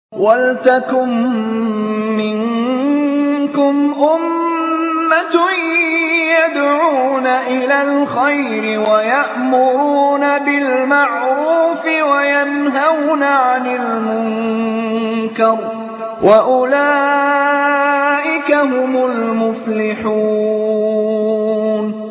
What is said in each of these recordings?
وَلْتَكُن مِّنكُمْ أُمَّةٌ يَدْعُونَ إِلَى الْخَيْرِ وَيَأْمُرُونَ بِالْمَعْرُوفِ وَيَنْهَوْنَ عَنِ الْمُنكَرِ ۚ وَأُولَٰئِكَ هُمُ الْمُفْلِحُونَ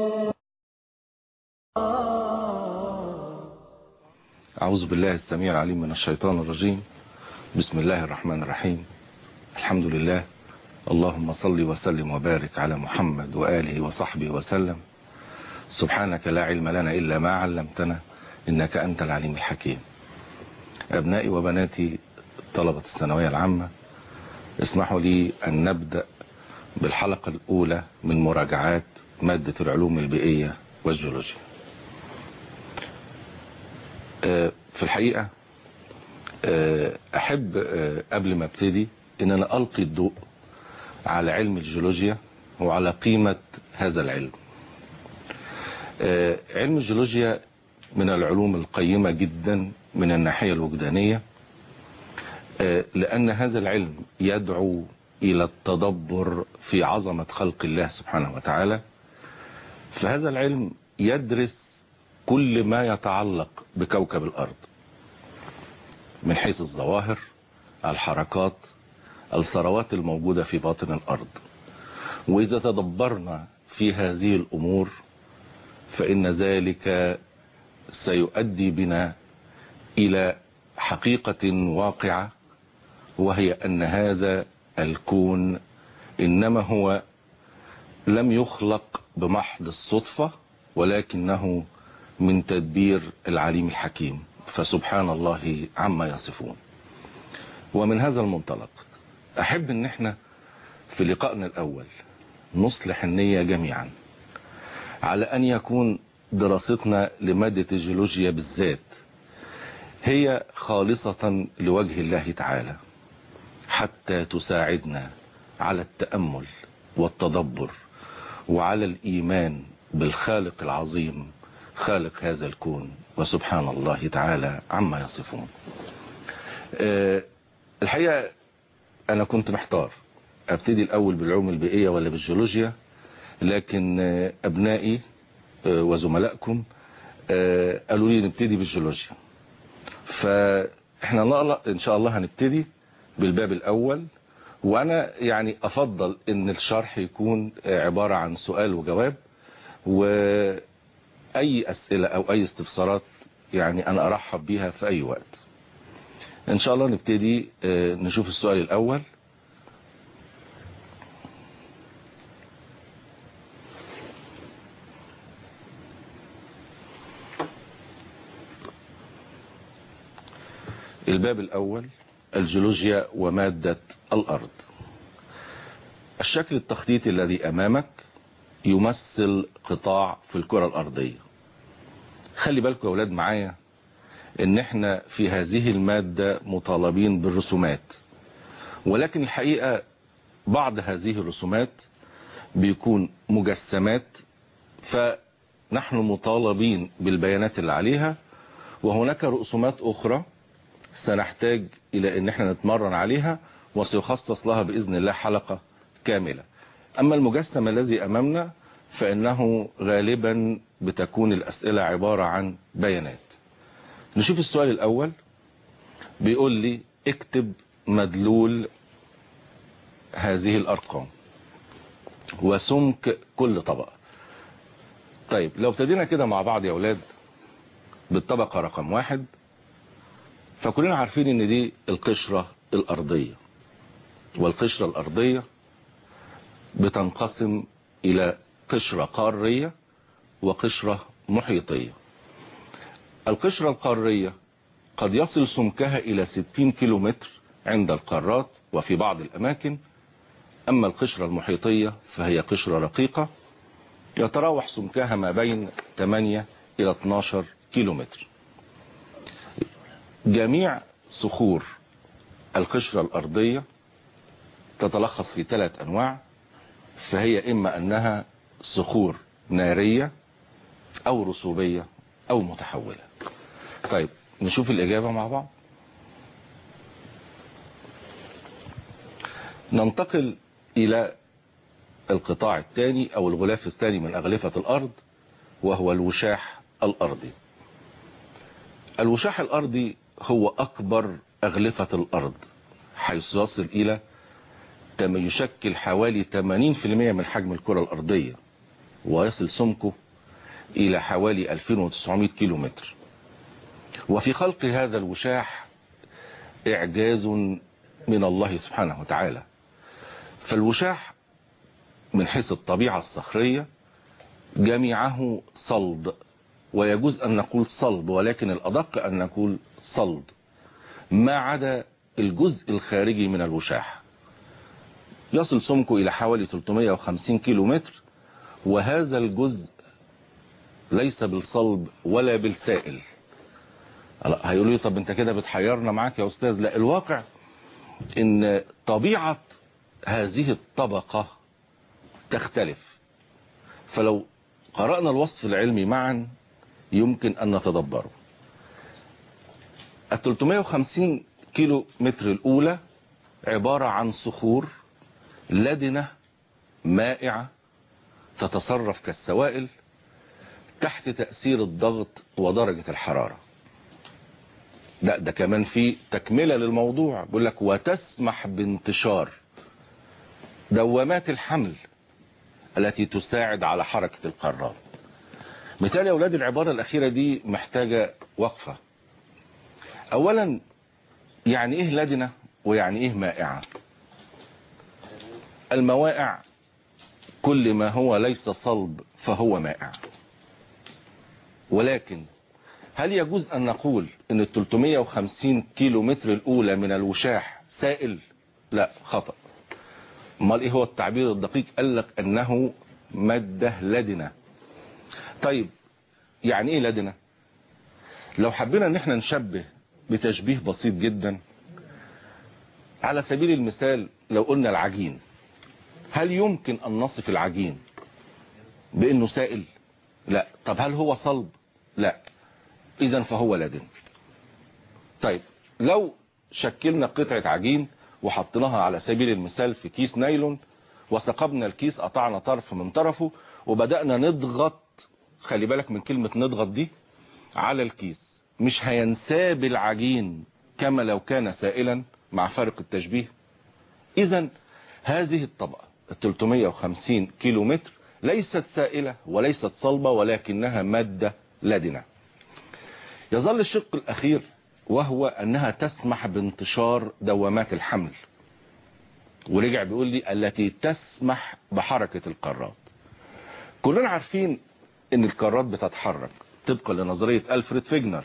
أعوذ بالله السميع العليم من الشيطان الرجيم بسم الله الرحمن الرحيم الحمد لله اللهم صل وسلم وبارك على محمد وآله وصحبه وسلم سبحانك لا علم لنا إلا ما علمتنا إنك أنت العليم الحكيم أبنائي وبناتي طلبة الثانوية العامة اسمحوا لي أن نبدأ بالحلقة الأولى من مراجعات مادة العلوم البيئية والجيولوجيا في الحقيقة أحب قبل ما ابتدي أن أنا ألقي الضوء على علم الجيولوجيا وعلى قيمة هذا العلم علم الجيولوجيا من العلوم القيمة جدا من الناحية الوجدانية لأن هذا العلم يدعو إلى التدبر في عظمة خلق الله سبحانه وتعالى فهذا العلم يدرس كل ما يتعلق بكوكب الأرض من حيث الظواهر الحركات الثروات الموجودة في باطن الأرض وإذا تدبرنا في هذه الأمور فإن ذلك سيؤدي بنا إلى حقيقة واقعة وهي أن هذا الكون إنما هو لم يخلق بمحض الصدفة ولكنه من تدبير العليم الحكيم فسبحان الله عما يصفون ومن هذا المنطلق أحب أن احنا في لقائنا الأول نصلح النية جميعا على أن يكون دراستنا لمادة الجيولوجيا بالذات هي خالصة لوجه الله تعالى حتى تساعدنا على التأمل والتدبر وعلى الإيمان بالخالق العظيم خالق هذا الكون وسبحان الله تعالى عما يصفون أه الحقيقة أنا كنت محتار أبتدي الأول بالعلوم البيئية ولا بالجيولوجيا لكن أبنائي أه وزملائكم أه قالوا لي نبتدي بالجيولوجيا فإحنا إن شاء الله هنبتدي بالباب الأول وأنا يعني أفضل أن الشرح يكون عبارة عن سؤال وجواب و اي اسئلة او اي استفسارات يعني انا ارحب بيها في اي وقت ان شاء الله نبتدي نشوف السؤال الاول الباب الاول الجيولوجيا ومادة الارض الشكل التخطيطي الذي امامك يمثل قطاع في الكرة الارضية خلي بالكم يا اولاد معايا ان احنا في هذه المادة مطالبين بالرسومات ولكن الحقيقة بعض هذه الرسومات بيكون مجسمات فنحن مطالبين بالبيانات اللي عليها وهناك رسومات اخرى سنحتاج الى ان احنا نتمرن عليها وسيخصص لها باذن الله حلقة كاملة اما المجسم الذي امامنا فانه غالبا بتكون الاسئلة عبارة عن بيانات نشوف السؤال الاول بيقول لي اكتب مدلول هذه الارقام وسمك كل طبقة طيب لو ابتدينا كده مع بعض يا اولاد بالطبقة رقم واحد فكلنا عارفين ان دي القشرة الارضية والقشرة الارضية بتنقسم الى قشرة قارية وقشرة محيطية القشرة القارية قد يصل سمكها الى 60 كيلومتر عند القارات وفي بعض الاماكن اما القشرة المحيطية فهي قشرة رقيقة يتراوح سمكها ما بين 8 الى 12 كيلومتر جميع صخور القشرة الارضية تتلخص في ثلاث انواع فهي اما انها صخور نارية او رسوبية او متحولة طيب نشوف الاجابة مع بعض ننتقل إلى القطاع الثاني أو الغلاف الثاني من أغلفة الأرض وهو الوشاح الأرضي الوشاح الأرضي هو أكبر أغلفة الأرض حيث يصل إلى يشكل حوالي 80% من حجم الكرة الأرضية ويصل سمكه إلى حوالي 2900 كيلو متر وفي خلق هذا الوشاح إعجاز من الله سبحانه وتعالى فالوشاح من حيث الطبيعة الصخرية جميعه صلب ويجوز أن نقول صلب ولكن الأدق أن نقول صلب ما عدا الجزء الخارجي من الوشاح يصل سمكه إلى حوالي 350 كيلو متر وهذا الجزء ليس بالصلب ولا بالسائل هيقولوا لي طب انت كده بتحيرنا معاك يا أستاذ لا الواقع ان طبيعة هذه الطبقة تختلف فلو قرأنا الوصف العلمي معا يمكن أن نتدبره ال 350 كيلو متر الأولى عبارة عن صخور لدنة مائعة تتصرف كالسوائل تحت تأثير الضغط ودرجة الحرارة لا ده كمان في تكملة للموضوع بيقول لك وتسمح بانتشار دوامات الحمل التي تساعد على حركة القارات مثال يا أولاد العبارة الأخيرة دي محتاجة وقفة أولا يعني إيه لدنة ويعني إيه مائعة الموائع كل ما هو ليس صلب فهو مائع ولكن هل يجوز أن نقول أن ال 350 كيلو متر الأولى من الوشاح سائل لا خطأ امال ايه هو التعبير الدقيق قال لك انه مادة لدنة طيب يعني ايه لدنة لو حبينا ان احنا نشبه بتشبيه بسيط جدا على سبيل المثال لو قلنا العجين هل يمكن ان نصف العجين بانه سائل لا طب هل هو صلب لا اذا فهو لدن طيب لو شكلنا قطعة عجين وحطيناها على سبيل المثال في كيس نايلون وثقبنا الكيس قطعنا طرف من طرفه وبدأنا نضغط خلي بالك من كلمة نضغط دي على الكيس مش هينساب العجين كما لو كان سائلا مع فارق التشبيه اذا هذه الطبقة ال 350 كيلو متر ليست سائلة وليست صلبة ولكنها مادة لدنة يظل الشق الأخير وهو أنها تسمح بانتشار دوامات الحمل ورجع بيقول لي التي تسمح بحركة القارات كلنا عارفين ان القارات بتتحرك طبقا لنظرية ألفريد فيجنر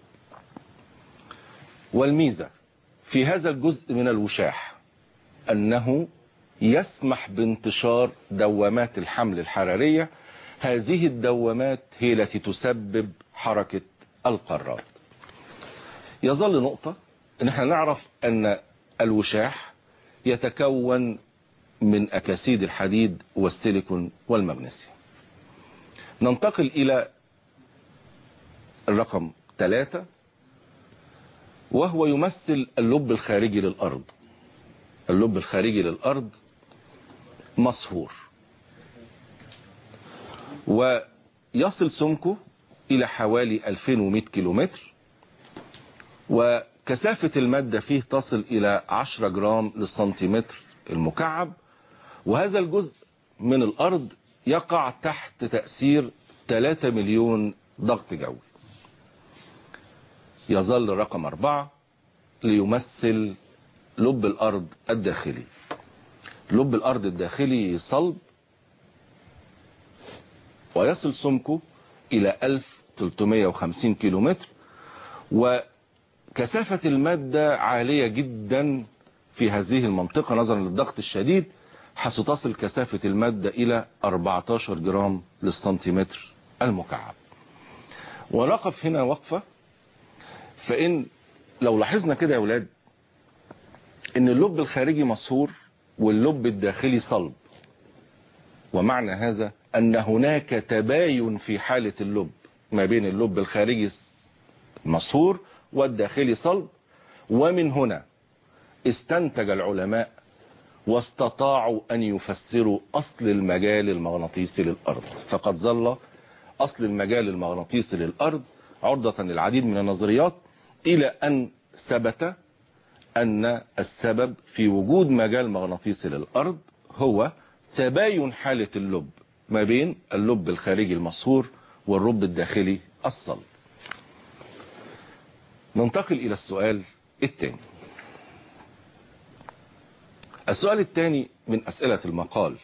والميزة في هذا الجزء من الوشاح أنه يسمح بانتشار دوامات الحمل الحرارية هذه الدوامات هي التي تسبب حركة القارات يظل نقطة ان احنا نعرف ان الوشاح يتكون من اكاسيد الحديد والسيليكون والمغنيسيوم ننتقل الى الرقم ثلاثة وهو يمثل اللب الخارجي للأرض اللب الخارجي للأرض مصهور ويصل سمكه إلى حوالي 2100 كيلومتر وكثافة المادة فيه تصل إلى 10 جرام للسنتيمتر المكعب وهذا الجزء من الأرض يقع تحت تأثير 3 مليون ضغط جوي يظل رقم أربعة ليمثل لب الأرض الداخلي لب الأرض الداخلي صلب ويصل سمكه إلى 1350 كيلومتر وكثافة المادة عالية جدا في هذه المنطقة نظرا للضغط الشديد حيث تصل كثافة المادة إلى 14 جرام للسنتيمتر المكعب ونقف هنا وقفة فإن لو لاحظنا كده يا ولاد إن اللب الخارجي مصهور واللب الداخلي صلب ومعنى هذا أن هناك تباين في حالة اللب ما بين اللب الخارجي مصهور والداخلي صلب ومن هنا استنتج العلماء واستطاعوا أن يفسروا أصل المجال المغناطيسي للأرض فقد ظل أصل المجال المغناطيسي للأرض عرضة للعديد من النظريات إلى أن ثبت أن السبب في وجود مجال مغناطيسي للأرض هو تباين حالة اللب ما بين اللب الخارجي المصهور والرب الداخلي الصلب ننتقل إلى السؤال الثاني السؤال الثاني من أسئلة المقال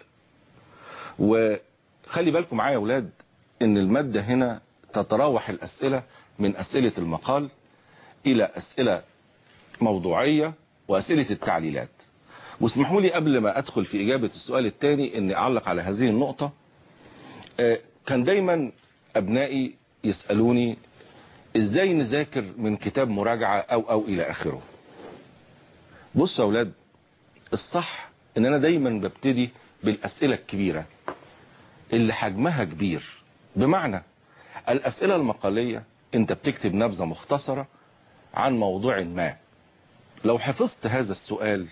وخلي بالكم معايا يا أولاد إن المادة هنا تتراوح الأسئلة من أسئلة المقال إلى أسئلة موضوعية وأسئلة التعليلات واسمحوا لي قبل ما أدخل في إجابة السؤال الثاني أني أعلق على هذه النقطة كان دايما أبنائي يسألوني إزاي نذاكر من كتاب مراجعة أو أو إلى آخره بصوا يا أولاد الصح ان انا دايما ببتدي بالاسئلة الكبيرة اللي حجمها كبير بمعنى الاسئلة المقالية انت بتكتب نبذة مختصرة عن موضوع ما لو حفظت هذا السؤال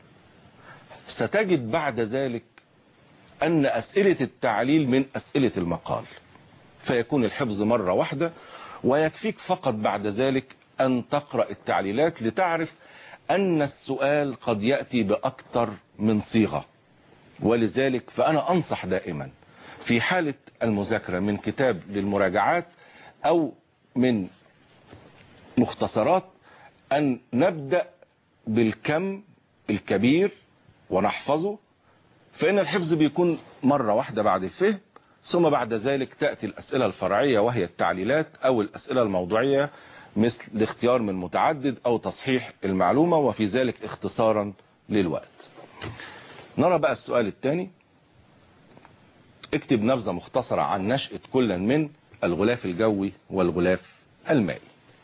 ستجد بعد ذلك ان اسئلة التعليل من اسئلة المقال فيكون الحفظ مرة واحدة ويكفيك فقط بعد ذلك ان تقرأ التعليلات لتعرف أن السؤال قد يأتي بأكثر من صيغة ولذلك فأنا أنصح دائما في حالة المذاكرة من كتاب للمراجعات أو من مختصرات أن نبدأ بالكم الكبير ونحفظه فإن الحفظ بيكون مرة واحدة بعد الفهم ثم بعد ذلك تأتي الأسئلة الفرعية وهي التعليلات أو الأسئلة الموضوعية مثل الاختيار من متعدد او تصحيح المعلومة وفي ذلك اختصارا للوقت نرى بقى السؤال الثاني اكتب نبذة مختصرة عن نشأة كل من الغلاف الجوي والغلاف المائي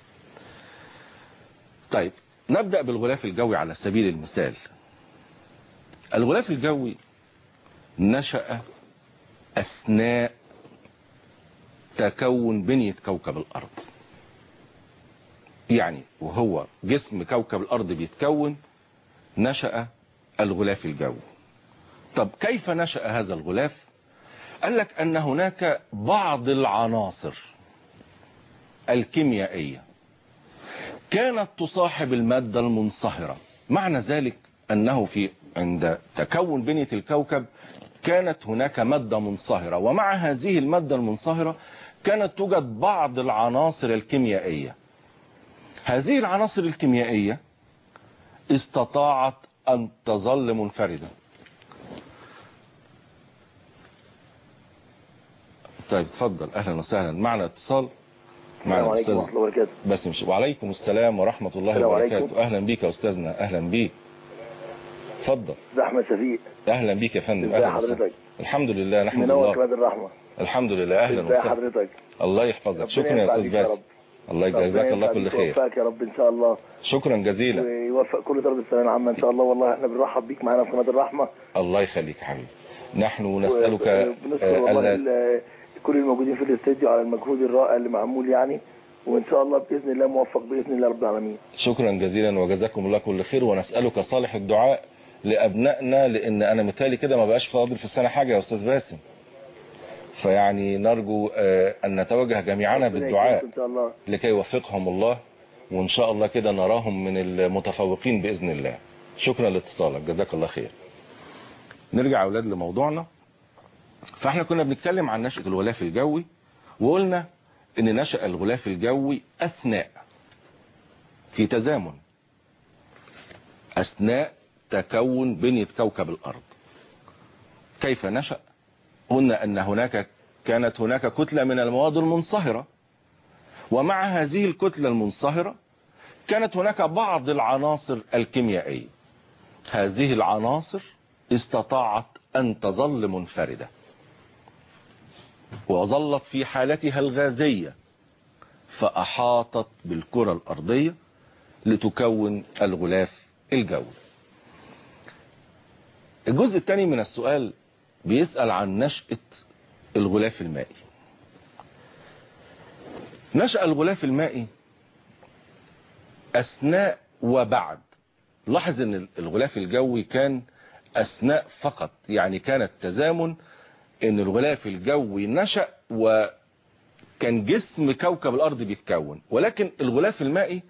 طيب نبدأ بالغلاف الجوي على سبيل المثال الغلاف الجوي نشأ أثناء تكون بنية كوكب الأرض يعني وهو جسم كوكب الأرض بيتكون نشأ الغلاف الجوي طب كيف نشأ هذا الغلاف قال لك أن هناك بعض العناصر الكيميائية كانت تصاحب المادة المنصهرة معنى ذلك أنه في عند تكون بنية الكوكب كانت هناك مادة منصهرة ومع هذه المادة المنصهرة كانت توجد بعض العناصر الكيميائية هذه العناصر الكيميائية استطاعت أن تظل منفردة طيب تفضل أهلا وسهلا معنا اتصال السلام عليكم ورحمة الله وبركاته بس مش وعليكم السلام ورحمة الله السلام وبركاته عليكم. أهلا بيك يا أستاذنا أهلا بيك اتفضل ده أحمد شفيق أهلا بيك يا فندم ازي أهلا وسهلا. حضرتك الحمد لله نحمد منور الله كلاب الرحمة الحمد لله أهلا ازي وسهلا حضرتك الله يحفظك ربنا شكرا يا ينفع أستاذ بيك يا باسم رب. الله ربنا يجزاك الله ينفع كل بيك خير ويوفقك يا رب إن شاء الله شكرا جزيلا ويوفق كل طلبة الثانوية العامة إن شاء الله والله إحنا بنرحب بيك معانا في قناة الرحمة الله يخليك يا حبيبي نحن نسألك بنشكر آه، والله ألا ال- كل الموجودين في الاستديو على المجهود الرائع اللي معمول يعني وإن شاء الله بإذن الله موفق بإذن الله رب العالمين شكرا جزيلا وجزاكم الله كل خير ونسألك صالح الدعاء لأبنائنا لأن أنا متهيألي كده ما بقاش فاضل في السنة حاجة يا أستاذ باسم فيعني نرجو آه، أن نتوجه جميعا ربنا بالدعاء يكرمك إن شاء الله لكي يوفقهم الله وإن شاء الله كده نراهم من المتفوقين بإذن الله شكرا لاتصالك جزاك الله خير نرجع يا أولاد لموضوعنا فاحنا كنا بنتكلم عن نشأة الغلاف الجوي وقلنا ان نشأ الغلاف الجوي أثناء في تزامن أثناء تكون بنية كوكب الأرض كيف نشأ قلنا أن هناك كانت هناك كتلة من المواد المنصهرة ومع هذه الكتلة المنصهرة كانت هناك بعض العناصر الكيميائية هذه العناصر استطاعت أن تظل منفردة وظلت في حالتها الغازية فأحاطت بالكرة الأرضية لتكون الغلاف الجوي الجزء الثاني من السؤال بيسأل عن نشأة الغلاف المائي نشأ الغلاف المائي أثناء وبعد لاحظ ان الغلاف الجوي كان أثناء فقط يعني كان التزامن ان الغلاف الجوي نشأ وكان جسم كوكب الأرض بيتكون ولكن الغلاف المائي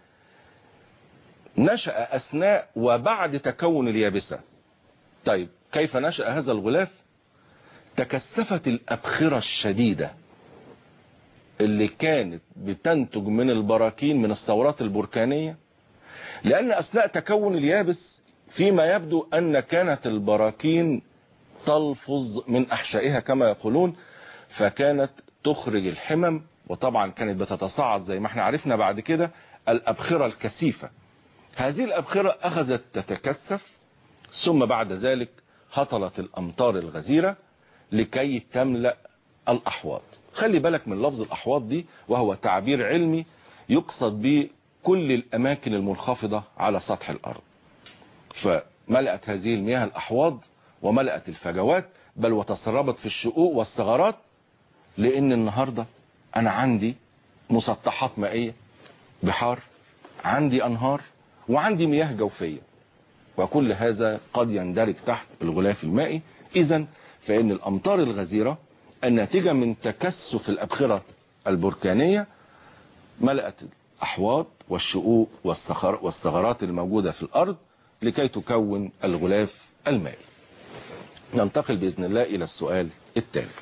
نشأ أثناء وبعد تكون اليابسة طيب كيف نشأ هذا الغلاف تكثفت الأبخرة الشديدة اللي كانت بتنتج من البراكين من الثورات البركانية لأن أثناء تكون اليابس فيما يبدو أن كانت البراكين تلفظ من أحشائها كما يقولون فكانت تخرج الحمم وطبعا كانت بتتصاعد زي ما احنا عرفنا بعد كده الأبخرة الكثيفة هذه الأبخرة أخذت تتكثف ثم بعد ذلك هطلت الأمطار الغزيرة لكي تملأ الأحواض خلي بالك من لفظ الأحواض دي وهو تعبير علمي يقصد به كل الأماكن المنخفضة على سطح الأرض فملأت هذه المياه الأحواض وملأت الفجوات بل وتسربت في الشقوق والثغرات لأن النهاردة أنا عندي مسطحات مائية بحار عندي أنهار وعندي مياه جوفية وكل هذا قد يندرج تحت الغلاف المائي إذا فإن الأمطار الغزيرة الناتجة من تكثف الأبخرة البركانية ملأت الأحواض والشقوق والثغرات الموجودة في الأرض لكي تكون الغلاف المائي ننتقل بإذن الله إلى السؤال الثالث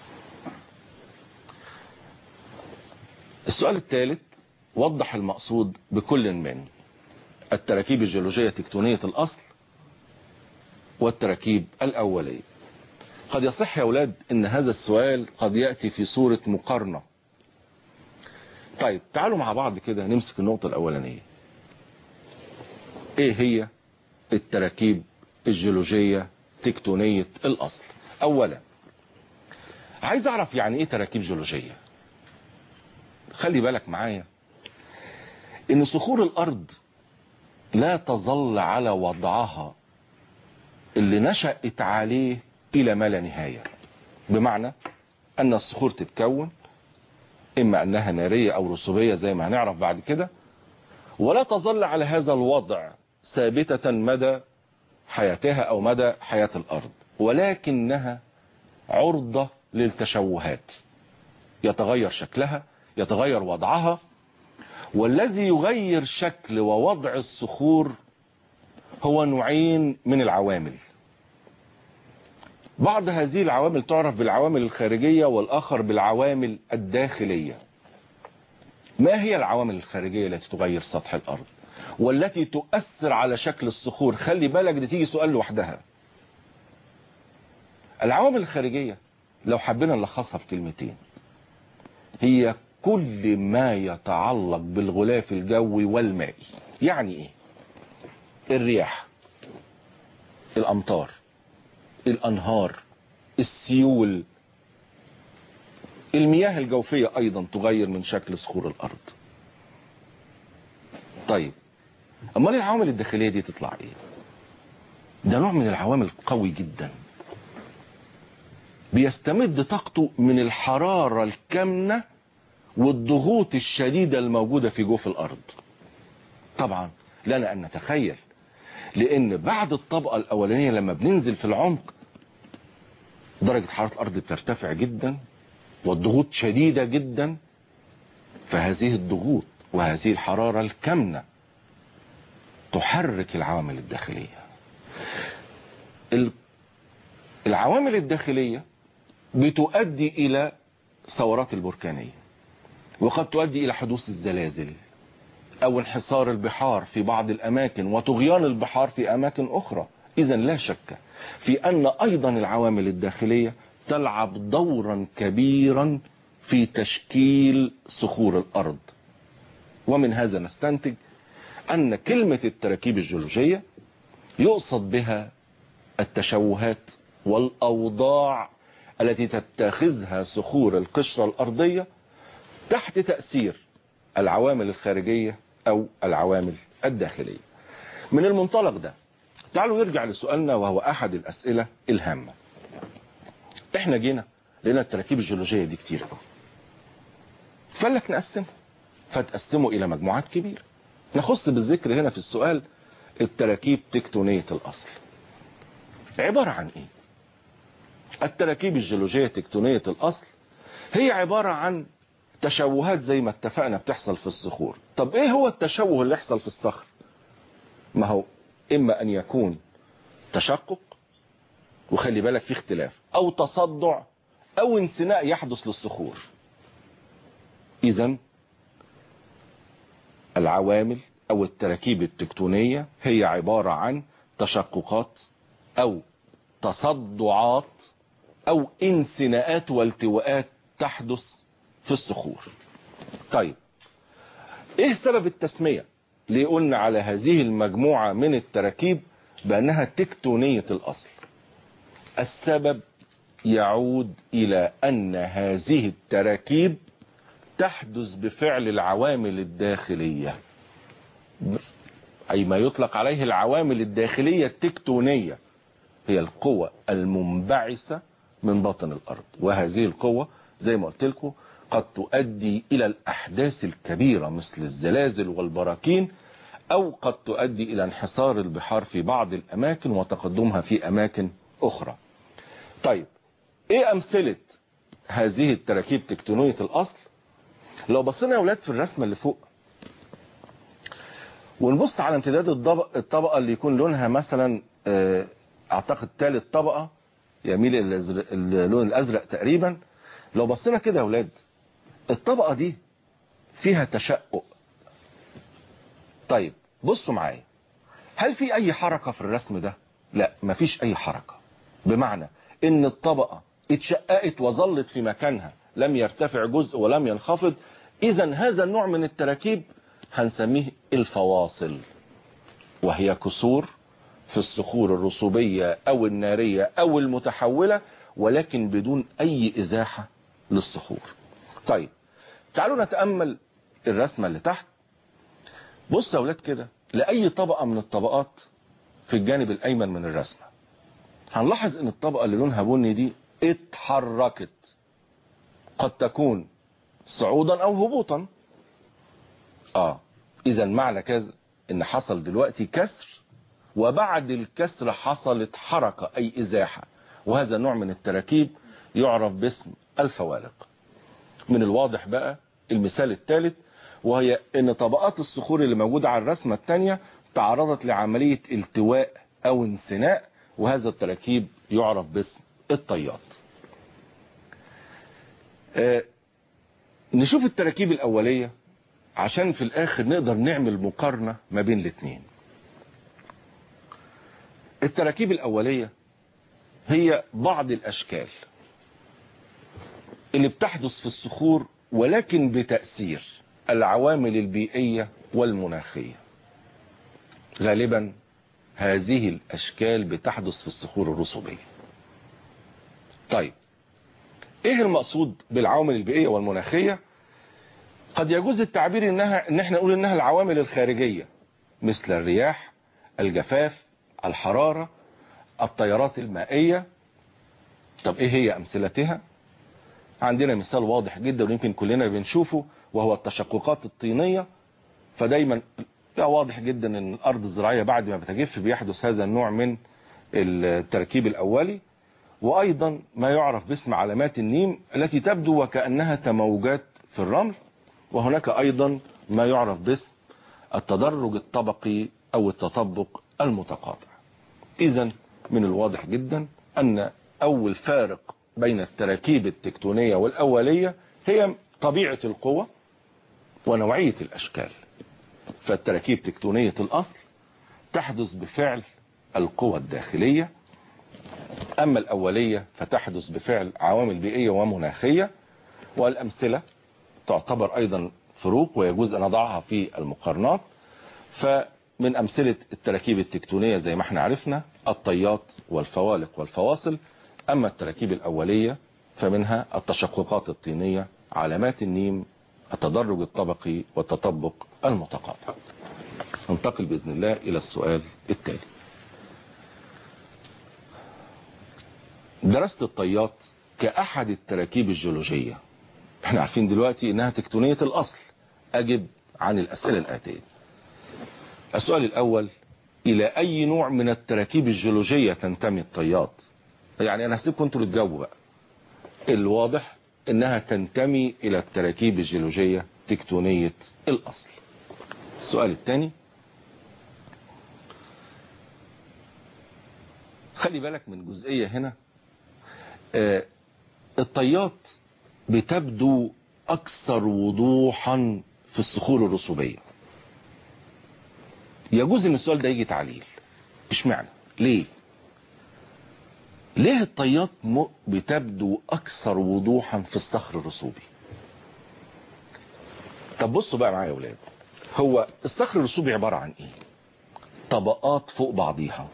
السؤال الثالث وضح المقصود بكل من التراكيب الجيولوجية تكتونية الأصل والتراكيب الأولية قد يصح يا أولاد أن هذا السؤال قد يأتي في صورة مقارنة طيب تعالوا مع بعض كده نمسك النقطة الأولانية إيه هي التراكيب الجيولوجية تكتونية الأصل أولا عايز أعرف يعني إيه تراكيب جيولوجية خلي بالك معايا إن صخور الأرض لا تظل على وضعها اللي نشأت عليه إلى ما لا نهاية بمعنى أن الصخور تتكون إما أنها نارية أو رسوبية زي ما هنعرف بعد كده ولا تظل على هذا الوضع ثابتة مدى حياتها أو مدى حياة الأرض ولكنها عرضة للتشوهات يتغير شكلها يتغير وضعها والذي يغير شكل ووضع الصخور هو نوعين من العوامل بعض هذه العوامل تعرف بالعوامل الخارجية والآخر بالعوامل الداخلية ما هي العوامل الخارجية التي تغير سطح الأرض والتي تؤثر على شكل الصخور خلي بالك دي تيجي سؤال لوحدها العوامل الخارجية لو حبينا نلخصها في كلمتين هي كل ما يتعلق بالغلاف الجوي والمائي يعني ايه الرياح الامطار الانهار السيول المياه الجوفية ايضا تغير من شكل صخور الارض طيب امال العوامل الداخلية دي تطلع ايه ده نوع من العوامل قوي جدا بيستمد طاقته من الحرارة الكامنة والضغوط الشديدة الموجودة في جوف الارض طبعا لنا ان نتخيل لان بعد الطبقة الاولانية لما بننزل في العمق درجة حرارة الارض بترتفع جدا والضغوط شديدة جدا فهذه الضغوط وهذه الحرارة الكامنة تحرك العوامل الداخلية العوامل الداخلية بتؤدي الى ثورات البركانية وقد تؤدي الى حدوث الزلازل او انحسار البحار في بعض الاماكن وطغيان البحار في اماكن اخرى اذا لا شك في ان ايضا العوامل الداخلية تلعب دورا كبيرا في تشكيل صخور الارض ومن هذا نستنتج ان كلمة التراكيب الجيولوجية يقصد بها التشوهات والاوضاع التي تتخذها صخور القشرة الارضية تحت تأثير العوامل الخارجية او العوامل الداخلية من المنطلق ده تعالوا نرجع لسؤالنا وهو احد الاسئلة الهامة احنا جينا لقينا التراكيب الجيولوجية دي كتير قوي فلك نقسم فتقسموا الى مجموعات كبيرة نخص بالذكر هنا في السؤال التراكيب تكتونية الاصل عبارة عن ايه التراكيب الجيولوجية تكتونية الاصل هي عبارة عن تشوهات زي ما اتفقنا بتحصل في الصخور طب ايه هو التشوه اللي يحصل في الصخر ما هو اما ان يكون تشقق وخلي بالك في اختلاف او تصدع او انثناء يحدث للصخور اذا العوامل او التراكيب التكتونية هي عبارة عن تشققات او تصدعات او انثناءات والتواءات تحدث في الصخور طيب ايه سبب التسمية ليه قلنا على هذه المجموعة من التراكيب بانها تكتونية الاصل السبب يعود الى ان هذه التراكيب تحدث بفعل العوامل الداخلية اي ما يطلق عليه العوامل الداخلية التكتونية هي القوة المنبعثة من باطن الارض وهذه القوة زي ما قلت لكم قد تؤدي الى الاحداث الكبيرة مثل الزلازل والبراكين او قد تؤدي الى انحسار البحار في بعض الاماكن وتقدمها في اماكن اخرى طيب ايه امثلة هذه التراكيب تكتونية الاصل لو بصينا يا اولاد في الرسمة اللي فوق ونبص على امتداد الطبقة اللي يكون لونها مثلا اعتقد ثالث طبقة يميل الى اللون الازرق تقريبا لو بصينا كده يا اولاد الطبقة دي فيها تشقق طيب بصوا معايا هل في اي حركة في الرسم ده لا مفيش اي حركة بمعنى ان الطبقة اتشققت وظلت في مكانها لم يرتفع جزء ولم ينخفض اذا هذا النوع من التراكيب هنسميه الفواصل وهي كسور في الصخور الرسوبية او النارية او المتحولة ولكن بدون اي ازاحة للصخور طيب تعالوا نتأمل الرسمة اللي تحت بص يا اولاد كده لأي طبقة من الطبقات في الجانب الايمن من الرسمة هنلاحظ ان الطبقة اللي لونها بني دي اتحركت قد تكون صعودا او هبوطا اه اذا معنى كذا ان حصل دلوقتي كسر وبعد الكسر حصلت حركة اي ازاحة وهذا نوع من التراكيب يعرف باسم الفوالق من الواضح بقى المثال الثالث وهي ان طبقات الصخور اللي موجودة على الرسمة الثانية تعرضت لعملية التواء او انثناء وهذا التراكيب يعرف باسم الطيات آه نشوف التراكيب الاولية عشان في الاخر نقدر نعمل مقارنة ما بين الاثنين التراكيب الاولية هي بعض الاشكال اللي بتحدث في الصخور ولكن بتأثير العوامل البيئية والمناخية غالبا هذه الاشكال بتحدث في الصخور الرسوبية طيب ايه المقصود بالعوامل البيئية والمناخية قد يجوز التعبير انها ان احنا نقول انها العوامل الخارجية مثل الرياح الجفاف الحرارة التيارات المائية طب ايه هي امثلتها عندنا مثال واضح جدا ويمكن كلنا بنشوفه وهو التشققات الطينية فدايما واضح جدا ان الارض الزراعية بعد ما بتجف بيحدث هذا النوع من التركيب الاولي وايضا ما يعرف باسم علامات النيم التي تبدو وكأنها تموجات في الرمل وهناك ايضا ما يعرف باسم التدرج الطبقي او التطبق المتقاطع اذا من الواضح جدا ان اول فارق بين التراكيب التكتونية والاولية هي طبيعة القوة ونوعية الاشكال فالتراكيب تكتونية الاصل تحدث بفعل القوى الداخلية اما الاولية فتحدث بفعل عوامل بيئية ومناخية والامثلة تعتبر ايضا فروق ويجوز ان اضعها في المقارنات فمن امثلة التراكيب التكتونية زي ما احنا عرفنا الطيات والفوالق والفواصل اما التراكيب الاولية فمنها التشققات الطينية علامات النيم التدرج الطبقي والتطبق المتقاطع ننتقل بإذن الله إلى السؤال التالي درست الطيات كأحد التراكيب الجيولوجية احنا عارفين دلوقتي انها تكتونية الاصل اجب عن الاسئلة الاتية السؤال الاول الى اي نوع من التراكيب الجيولوجية تنتمي الطيات يعني انا هسيبكم انتوا اللي تجاوبوا بقى الواضح انها تنتمي الى التراكيب الجيولوجية تكتونية الاصل السؤال الثاني خلي بالك من جزئية هنا آه الطيات بتبدو اكثر وضوحا في الصخور الرسوبية يجوز ان السؤال ده يجي تعليل مش معنى ليه ليه الطيات بتبدو اكثر وضوحا في الصخر الرسوبي طب بصوا بقى معايا يا ولاد هو الصخر الرسوبي عبارة عن ايه طبقات فوق بعضيها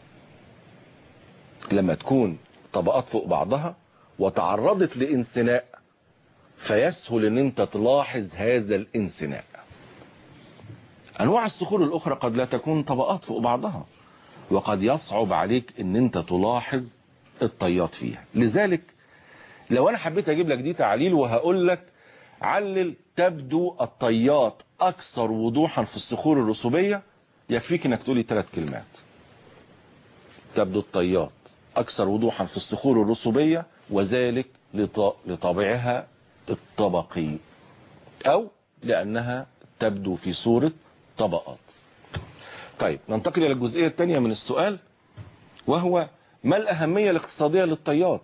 لما تكون طبقات فوق بعضها وتعرضت لانسناء فيسهل ان انت تلاحظ هذا الانسناء انواع الصخور الاخرى قد لا تكون طبقات فوق بعضها وقد يصعب عليك ان انت تلاحظ الطيات فيها لذلك لو انا حبيت اجيب لك دي تعليل وهقول لك علل تبدو الطيات اكثر وضوحا في الصخور الرسوبية يكفيك انك تقولي ثلاث كلمات تبدو الطيات اكثر وضوحا في الصخور الرسوبية وذلك لطابعها الطبقي او لانها تبدو في صورة طبقات طيب ننتقل الى الجزئية الثانية من السؤال وهو ما الاهمية الاقتصادية للطيات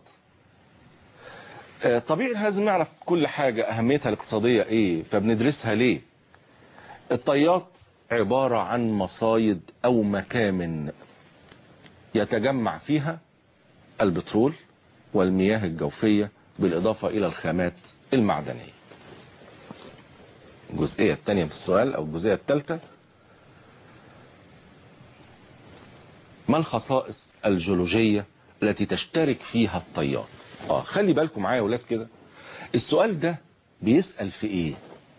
طبيعي لازم نعرف كل حاجة اهميتها الاقتصادية ايه فبندرسها ليه الطيات عبارة عن مصايد او مكامن يتجمع فيها البترول والمياه الجوفية بالاضافة الى الخامات المعدنية الجزئية الثانية في السؤال او الجزئية الثالثة ما الخصائص الجيولوجية التي تشترك فيها الطيات اه خلي بالكم معايا يا ولاد كده السؤال ده بيسأل في ايه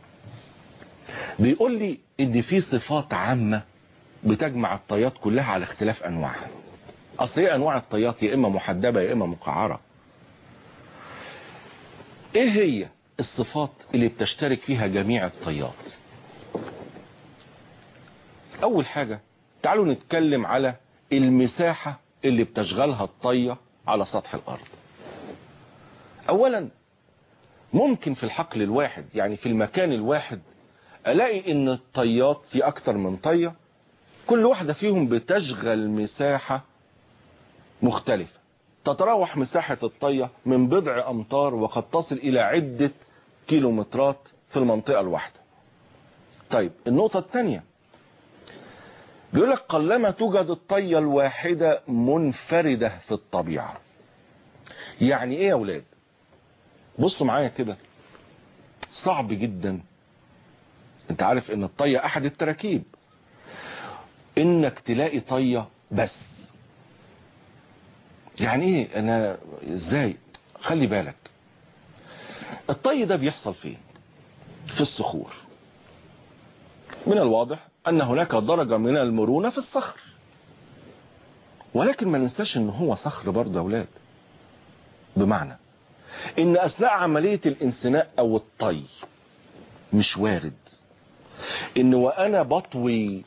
بيقول لي ان في صفات عامة بتجمع الطيات كلها على اختلاف انواعها اصل هي انواع الطيات يا اما محدبة يا اما مقعرة ايه هي الصفات اللي بتشترك فيها جميع الطيات اول حاجة تعالوا نتكلم على المساحة اللي بتشغلها الطية على سطح الارض اولا ممكن في الحقل الواحد يعني في المكان الواحد الاقي ان الطيات في اكتر من طية كل واحدة فيهم بتشغل مساحة مختلفة تتراوح مساحة الطية من بضع امتار وقد تصل الى عدة كيلومترات في المنطقة الواحدة طيب النقطة الثانية بيقول لك قلما توجد الطية الواحدة منفردة في الطبيعة يعني ايه يا اولاد بصوا معايا كده صعب جدا انت عارف ان الطية احد التراكيب انك تلاقي طية بس يعني ايه انا ازاي خلي بالك الطي ده بيحصل فين في الصخور من الواضح ان هناك درجة من المرونة في الصخر ولكن ما ننساش ان هو صخر برضه يا اولاد بمعنى ان اثناء عملية الانسناء او الطي مش وارد ان وانا بطوي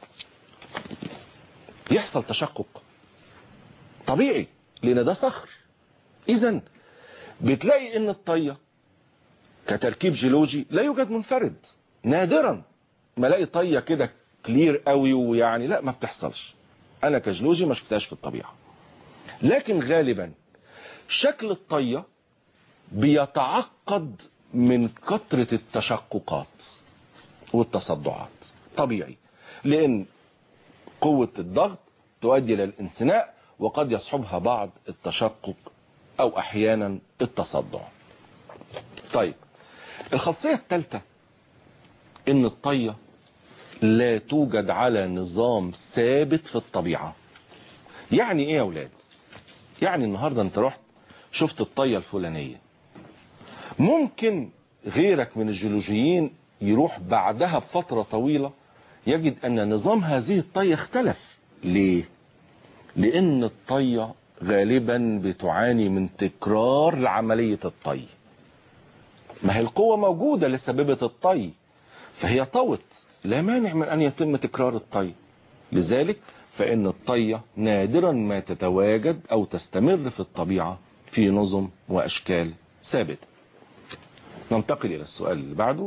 يحصل تشقق طبيعي لان ده صخر اذا بتلاقي ان الطية كتركيب جيولوجي لا يوجد منفرد نادرا ما الاقي طية كده كلير قوي ويعني لا ما بتحصلش انا كجيولوجي ما شفتهاش في الطبيعة لكن غالبا شكل الطية بيتعقد من كثرة التشققات والتصدعات طبيعي لان قوة الضغط تؤدي الى الانسناء وقد يصحبها بعض التشقق او احيانا التصدع طيب الخاصية الثالثة ان الطية لا توجد على نظام ثابت في الطبيعة يعني ايه يا اولاد يعني النهاردة انت رحت شفت الطية الفلانية ممكن غيرك من الجيولوجيين يروح بعدها بفترة طويلة يجد ان نظام هذه الطية اختلف ليه لان الطية غالبا بتعاني من تكرار لعملية الطي ما هي القوة موجودة لسببة الطي فهي طوت لا مانع من ان يتم تكرار الطي لذلك فإن الطية نادرا ما تتواجد أو تستمر في الطبيعة في نظم وأشكال ثابتة ننتقل إلى السؤال اللي بعده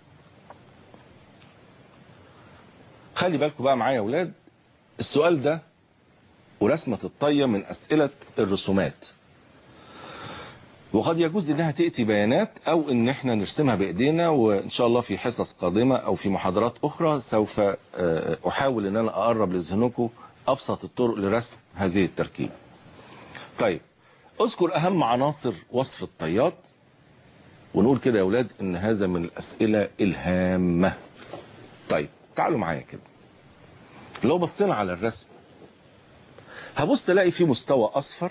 خلي بالكم بقى معايا يا أولاد السؤال ده ورسمة الطية من أسئلة الرسومات وقد يجوز انها تأتي بيانات او ان احنا نرسمها بايدينا وان شاء الله في حصص قادمة او في محاضرات اخرى سوف احاول ان انا اقرب لذهنكم ابسط الطرق لرسم هذه التركيب طيب اذكر اهم عناصر وصف الطيات ونقول كده يا اولاد ان هذا من الاسئلة الهامة طيب تعالوا معايا كده لو بصينا على الرسم هبص تلاقي في مستوى اصفر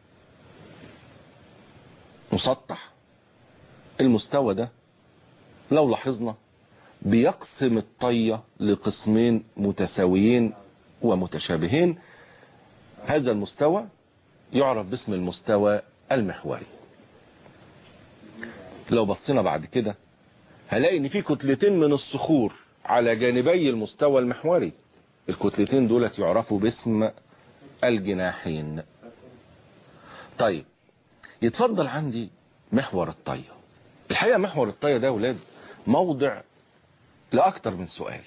مسطح المستوى ده لو لاحظنا بيقسم الطية لقسمين متساويين ومتشابهين هذا المستوى يعرف باسم المستوى المحوري لو بصينا بعد كده هلاقي ان في كتلتين من الصخور على جانبي المستوى المحوري الكتلتين دولت يعرفوا باسم الجناحين طيب يتفضل عندي محور الطية الحقيقة محور الطية ده ولاد موضع لأكتر من سؤال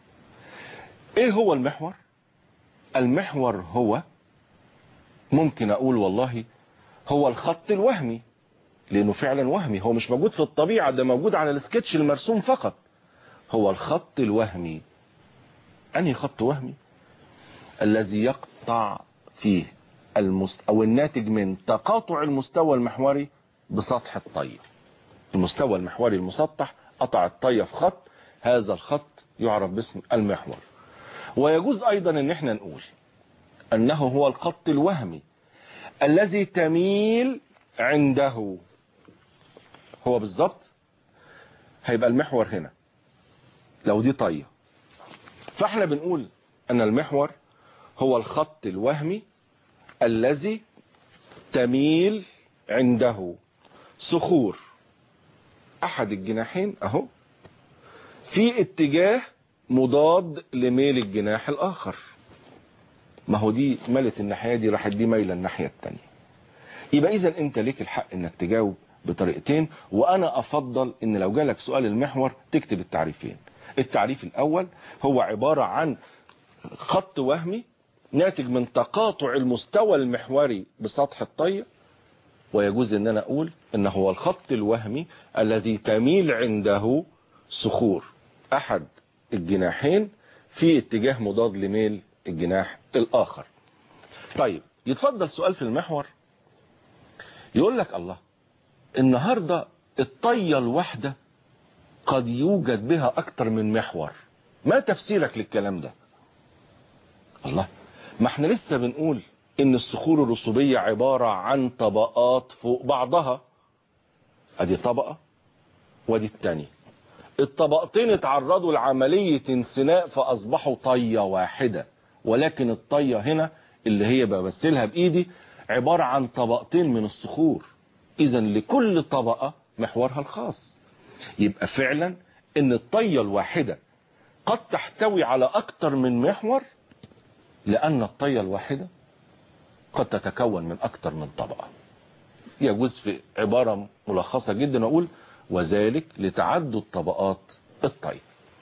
ايه هو المحور المحور هو ممكن اقول والله هو الخط الوهمي لانه فعلا وهمي هو مش موجود في الطبيعة ده موجود على السكتش المرسوم فقط هو الخط الوهمي انهي خط وهمي الذي يقطع فيه المست... او الناتج من تقاطع المستوى المحوري بسطح الطية المستوى المحوري المسطح قطع الطية في خط هذا الخط يعرف باسم المحور ويجوز ايضا ان احنا نقول انه هو الخط الوهمي الذي تميل عنده هو بالظبط هيبقى المحور هنا لو دي طية فاحنا بنقول ان المحور هو الخط الوهمي الذي تميل عنده صخور احد الجناحين اهو في اتجاه مضاد لميل الجناح الاخر ما هو دي ملت الناحية دي راحت دي ميلة الناحية التانية يبقى اذا انت ليك الحق انك تجاوب بطريقتين وانا افضل ان لو جالك سؤال المحور تكتب التعريفين التعريف الاول هو عبارة عن خط وهمي ناتج من تقاطع المستوى المحوري بسطح الطية ويجوز ان انا اقول انه هو الخط الوهمي الذي تميل عنده صخور احد الجناحين في اتجاه مضاد لميل الجناح الاخر طيب يتفضل سؤال في المحور يقول لك الله النهاردة الطية الواحدة قد يوجد بها اكتر من محور ما تفسيرك للكلام ده الله ما احنا لسه بنقول ان الصخور الرسوبية عبارة عن طبقات فوق بعضها ادي طبقة ودي التانية الطبقتين اتعرضوا لعملية انسناء فاصبحوا طية واحدة ولكن الطية هنا اللي هي بمثلها بايدي عبارة عن طبقتين من الصخور اذا لكل طبقة محورها الخاص يبقى فعلا ان الطية الواحدة قد تحتوي على اكتر من محور لأن الطية الواحدة قد تتكون من أكثر من طبقة يجوز في عبارة ملخصة جدا أقول وذلك لتعدد طبقات الطية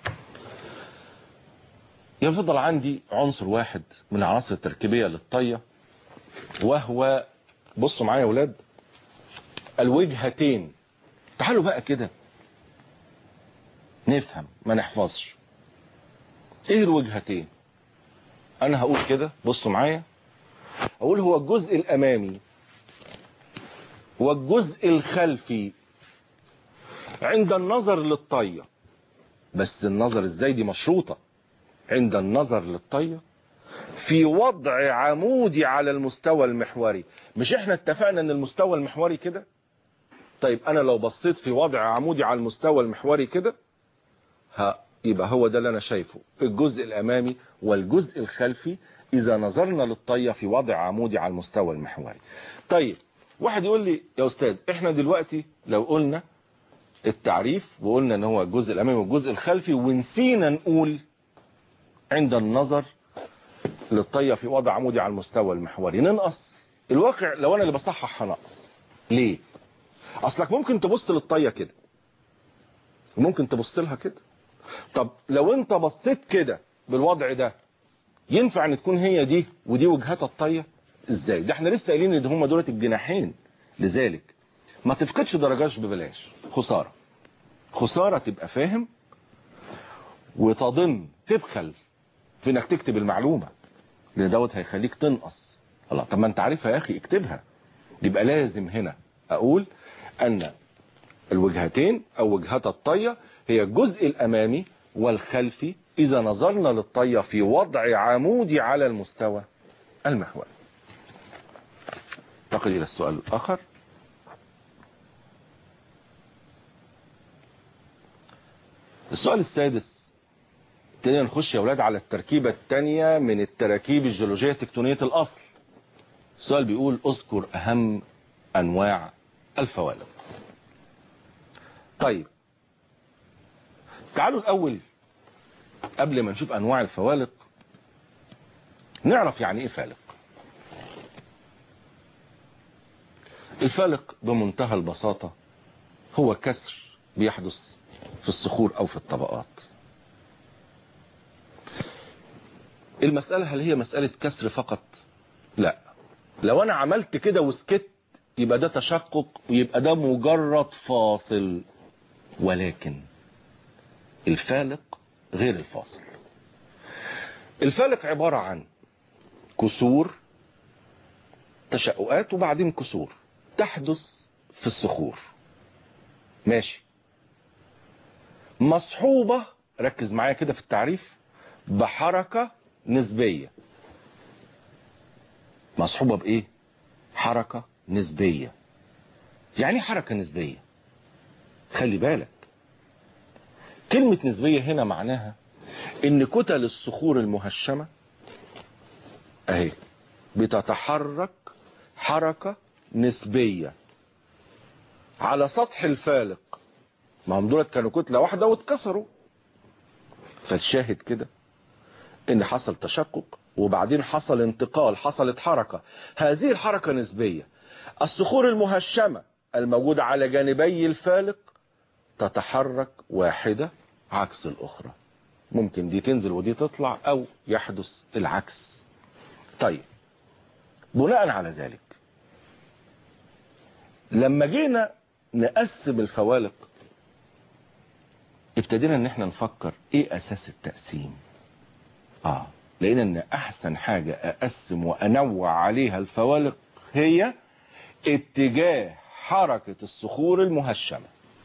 يفضل عندي عنصر واحد من العناصر التركيبية للطية وهو بصوا معايا يا ولاد الوجهتين تعالوا بقى كده نفهم ما نحفظش ايه الوجهتين انا هقول كده بصوا معايا اقول هو الجزء الامامي والجزء الخلفي عند النظر للطية بس النظر ازاي دي مشروطة عند النظر للطية في وضع عمودي على المستوى المحوري مش احنا اتفقنا ان المستوى المحوري كده طيب انا لو بصيت في وضع عمودي على المستوى المحوري كده ها يبقى هو ده اللي انا شايفه الجزء الامامي والجزء الخلفي اذا نظرنا للطية في وضع عمودي على المستوى المحوري طيب واحد يقول لي يا استاذ احنا دلوقتي لو قلنا التعريف وقلنا ان هو الجزء الامامي والجزء الخلفي ونسينا نقول عند النظر للطية في وضع عمودي على المستوى المحوري ننقص الواقع لو انا اللي بصحح هنقص ليه اصلك ممكن تبص للطية كده وممكن تبص لها كده طب لو انت بصيت كده بالوضع ده ينفع ان تكون هي دي ودي وجهات الطية ازاي ده احنا لسه قايلين ان هم دولت الجناحين لذلك ما تفقدش درجات ببلاش خسارة خسارة تبقى فاهم وتظن تبخل في انك تكتب المعلومة لان دوت هيخليك تنقص الله طب ما انت عارفها يا اخي اكتبها يبقى لازم هنا اقول ان الوجهتين او وجهات الطية هي الجزء الامامي والخلفي اذا نظرنا للطية في وضع عمودي على المستوى المحوري انتقل الى السؤال الاخر السؤال السادس ابتدينا نخش يا اولاد على التركيبة الثانية من التراكيب الجيولوجية تكتونية الاصل السؤال بيقول اذكر اهم انواع الفوالق طيب تعالوا الاول قبل ما نشوف انواع الفوالق نعرف يعني ايه فالق الفالق بمنتهى البساطة هو كسر بيحدث في الصخور او في الطبقات المسألة هل هي مسألة كسر فقط لا لو انا عملت كده وسكت يبقى ده تشقق ويبقى ده مجرد فاصل ولكن الفالق غير الفاصل الفالق عبارة عن كسور تشققات وبعدين كسور تحدث في الصخور ماشي مصحوبة ركز معايا كده في التعريف بحركة نسبية مصحوبة بايه حركة نسبية يعني حركة نسبية خلي بالك كلمة نسبية هنا معناها ان كتل الصخور المهشمة اهي بتتحرك حركة نسبية على سطح الفالق ما هم دولت كانوا كتلة واحدة واتكسروا فالشاهد كده ان حصل تشقق وبعدين حصل انتقال حصلت حركة هذه الحركة نسبية الصخور المهشمة الموجودة على جانبي الفالق تتحرك واحدة عكس الأخرى ممكن دي تنزل ودي تطلع أو يحدث العكس طيب بناء على ذلك لما جينا نقسم الفوالق ابتدينا ان احنا نفكر ايه اساس التقسيم اه لقينا ان احسن حاجة اقسم وانوع عليها الفوالق هي اتجاه حركة الصخور المهشمة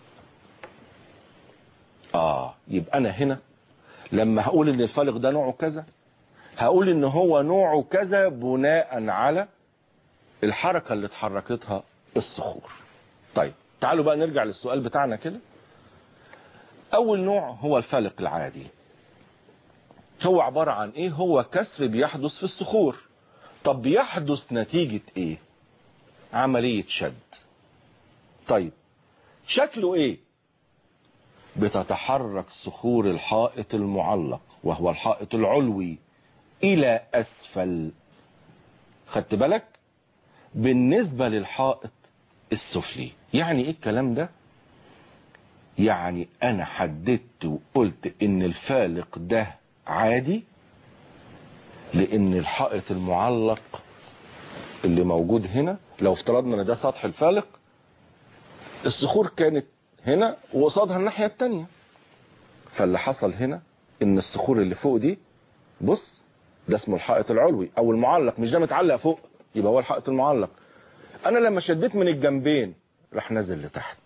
اه يبقى انا هنا لما هقول ان الفالق ده نوعه كذا هقول ان هو نوعه كذا بناء على الحركة اللي اتحركتها الصخور طيب تعالوا بقى نرجع للسؤال بتاعنا كده اول نوع هو الفالق العادي هو عبارة عن ايه هو كسر بيحدث في الصخور طب بيحدث نتيجة ايه عملية شد طيب شكله ايه بتتحرك صخور الحائط المعلق وهو الحائط العلوي الى اسفل خدت بالك بالنسبة للحائط السفلي يعني ايه الكلام ده يعني انا حددت وقلت ان الفالق ده عادي لان الحائط المعلق اللي موجود هنا لو افترضنا ان ده سطح الفالق الصخور كانت هنا وقصادها الناحية التانية فاللي حصل هنا ان الصخور اللي فوق دي بص ده اسمه الحائط العلوي او المعلق مش ده متعلق فوق يبقى هو الحائط المعلق انا لما شديت من الجنبين راح نازل لتحت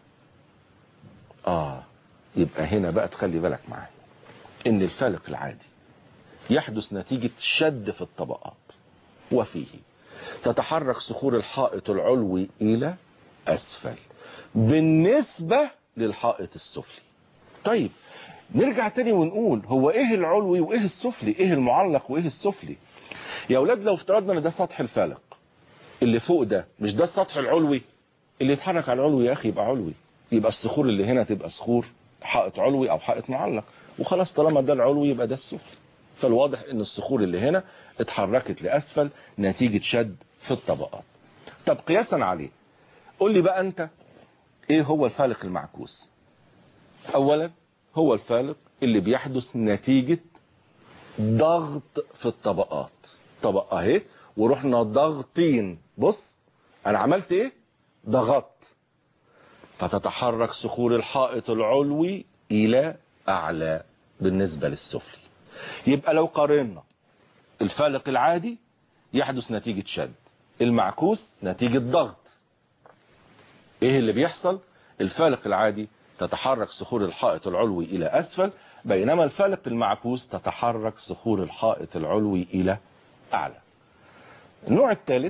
اه يبقى هنا بقى تخلي بالك معايا ان الفالق العادي يحدث نتيجة شد في الطبقات وفيه تتحرك صخور الحائط العلوي الى اسفل بالنسبة للحائط السفلي طيب نرجع تاني ونقول هو ايه العلوي وايه السفلي ايه المعلق وايه السفلي يا اولاد لو افترضنا ان ده سطح الفالق اللي فوق ده مش ده السطح العلوي اللي يتحرك على العلوي يا اخي يبقى علوي يبقى الصخور اللي هنا تبقى صخور حائط علوي او حائط معلق وخلاص طالما ده العلوي يبقى ده السفلي فالواضح ان الصخور اللي هنا اتحركت لاسفل نتيجة شد في الطبقات طب قياسا عليه قول لي بقى انت ايه هو الفالق المعكوس اولا هو الفالق اللي بيحدث نتيجة ضغط في الطبقات طبقة اهي ورحنا ضغطين بص انا عملت ايه ضغطت فتتحرك صخور الحائط العلوي الى اعلى بالنسبة للسفلي يبقى لو قارنا الفالق العادي يحدث نتيجة شد المعكوس نتيجة ضغط ايه اللي بيحصل الفالق العادي تتحرك صخور الحائط العلوي الى اسفل بينما الفالق المعكوس تتحرك صخور الحائط العلوي الى اعلى النوع الثالث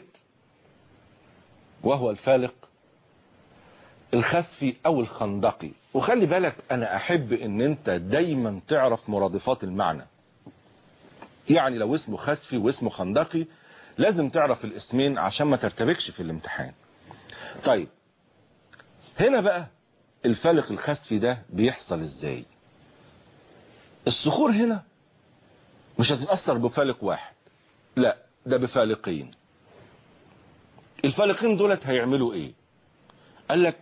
وهو الفالق الخسفي او الخندقي وخلي بالك انا احب ان انت دايما تعرف مرادفات المعنى يعني لو اسمه خسفي واسمه خندقي لازم تعرف الاسمين عشان ما ترتبكش في الامتحان طيب هنا بقى الفالق الخسفي ده بيحصل ازاي الصخور هنا مش هتتأثر بفالق واحد لا ده بفالقين الفالقين دولت هيعملوا ايه قال لك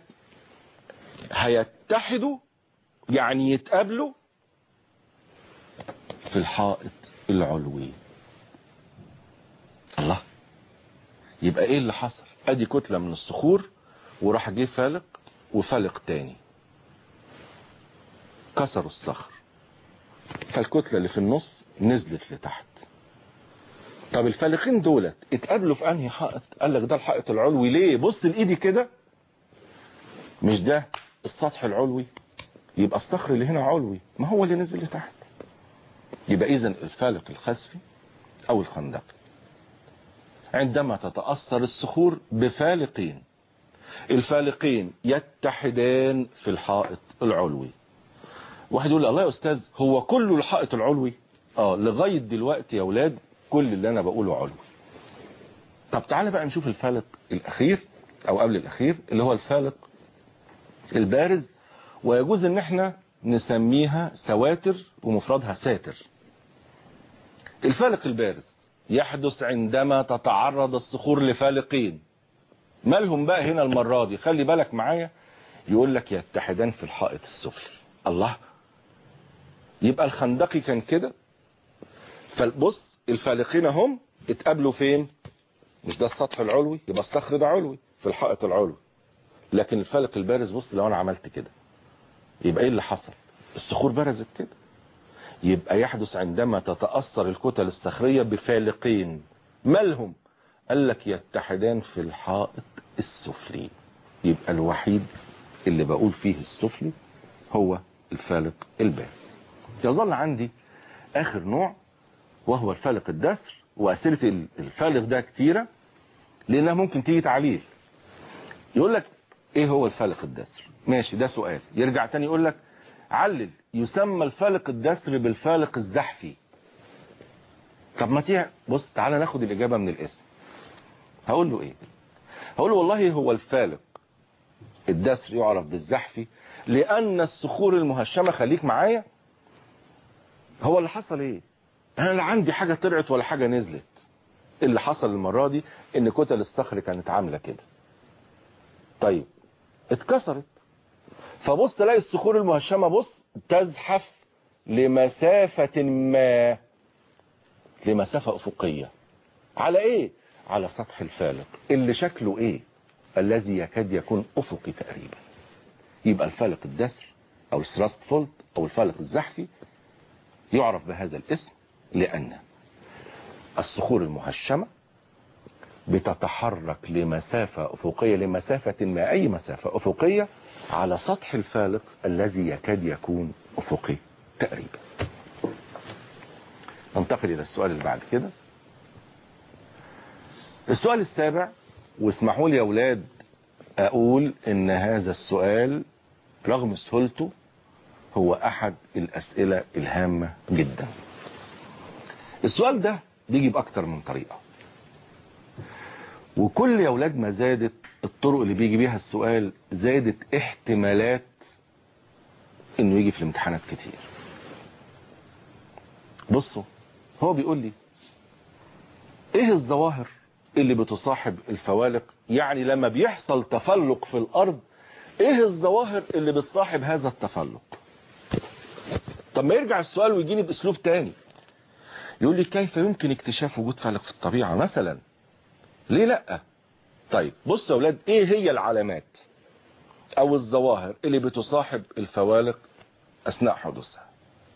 هيتحدوا يعني يتقابلوا في الحائط العلوي الله يبقى ايه اللي حصل ادي كتلة من الصخور وراح جه فالق وفالق تاني كسروا الصخر فالكتلة اللي في النص نزلت لتحت طب الفالقين دولت اتقابلوا في انهي حائط قال لك ده الحائط العلوي ليه بص لايدي كده مش ده السطح العلوي يبقى الصخر اللي هنا علوي ما هو اللي نزل لتحت يبقى اذا الفالق الخسفي او الخندقي عندما تتأثر الصخور بفالقين الفالقين يتحدان في الحائط العلوي واحد يقول لي الله يا استاذ هو كله الحائط العلوي اه لغاية دلوقتي يا اولاد كل اللي انا بقوله علوي طب تعالى بقى نشوف الفالق الاخير او قبل الاخير اللي هو الفالق البارز ويجوز ان احنا نسميها سواتر ومفردها ساتر الفالق البارز يحدث عندما تتعرض الصخور لفالقين مالهم بقى هنا المرة دي خلي بالك معايا يقول لك يتحدان في الحائط السفلي الله يبقى الخندقي كان كده فبص الفالقين هم اتقابلوا فين مش ده السطح العلوي يبقى الصخر ده علوي في الحائط العلوي لكن الفالق البارز بص لو انا عملت كده يبقى ايه اللي حصل الصخور برزت كده يبقى يحدث عندما تتأثر الكتل الصخرية بفالقين مالهم قال لك يتحدان في الحائط السفلي يبقى الوحيد اللي بقول فيه السفلي هو الفالق البارز يظل عندي اخر نوع وهو الفالق الدسر واسئله الفالق ده كتيره لانها ممكن تيجي تعليل يقول لك ايه هو الفالق الدسر ماشي ده سؤال يرجع تاني يقول لك علل يسمى الفالق الدسر بالفالق الزحفي طب ما تيجي بص تعالى ناخد الاجابه من الاسم هقول له ايه هقول له والله هو الفالق الدسر يعرف بالزحفي لان الصخور المهشمه خليك معايا هو اللي حصل ايه انا لا عندي حاجه طلعت ولا حاجه نزلت اللي حصل المره دي ان كتل الصخر كانت عامله كده طيب اتكسرت فبص تلاقي الصخور المهشمه بص تزحف لمسافه ما لمسافه افقيه على ايه على سطح الفالق اللي شكله ايه الذي يكاد يكون افقي تقريبا يبقى الفالق الدسر او الثراست فولت او الفالق الزحفي يعرف بهذا الاسم لان الصخور المهشمة بتتحرك لمسافة افقية لمسافة ما اي مسافة افقية على سطح الفالق الذي يكاد يكون افقي تقريبا ننتقل الى السؤال اللي بعد كده السؤال السابع واسمحوا لي يا اولاد اقول ان هذا السؤال رغم سهولته هو احد الاسئلة الهامة جدا السؤال ده بيجي باكتر من طريقة وكل يا اولاد ما زادت الطرق اللي بيجي بيها السؤال زادت احتمالات انه يجي في الامتحانات كتير بصوا هو بيقول لي ايه الظواهر اللي بتصاحب الفوالق يعني لما بيحصل تفلق في الارض ايه الظواهر اللي بتصاحب هذا التفلق طب ما يرجع السؤال ويجيني باسلوب تاني يقول لي كيف يمكن اكتشاف وجود فلق في الطبيعة مثلا ليه لا طيب بص يا اولاد ايه هي العلامات او الظواهر اللي بتصاحب الفوالق اثناء حدوثها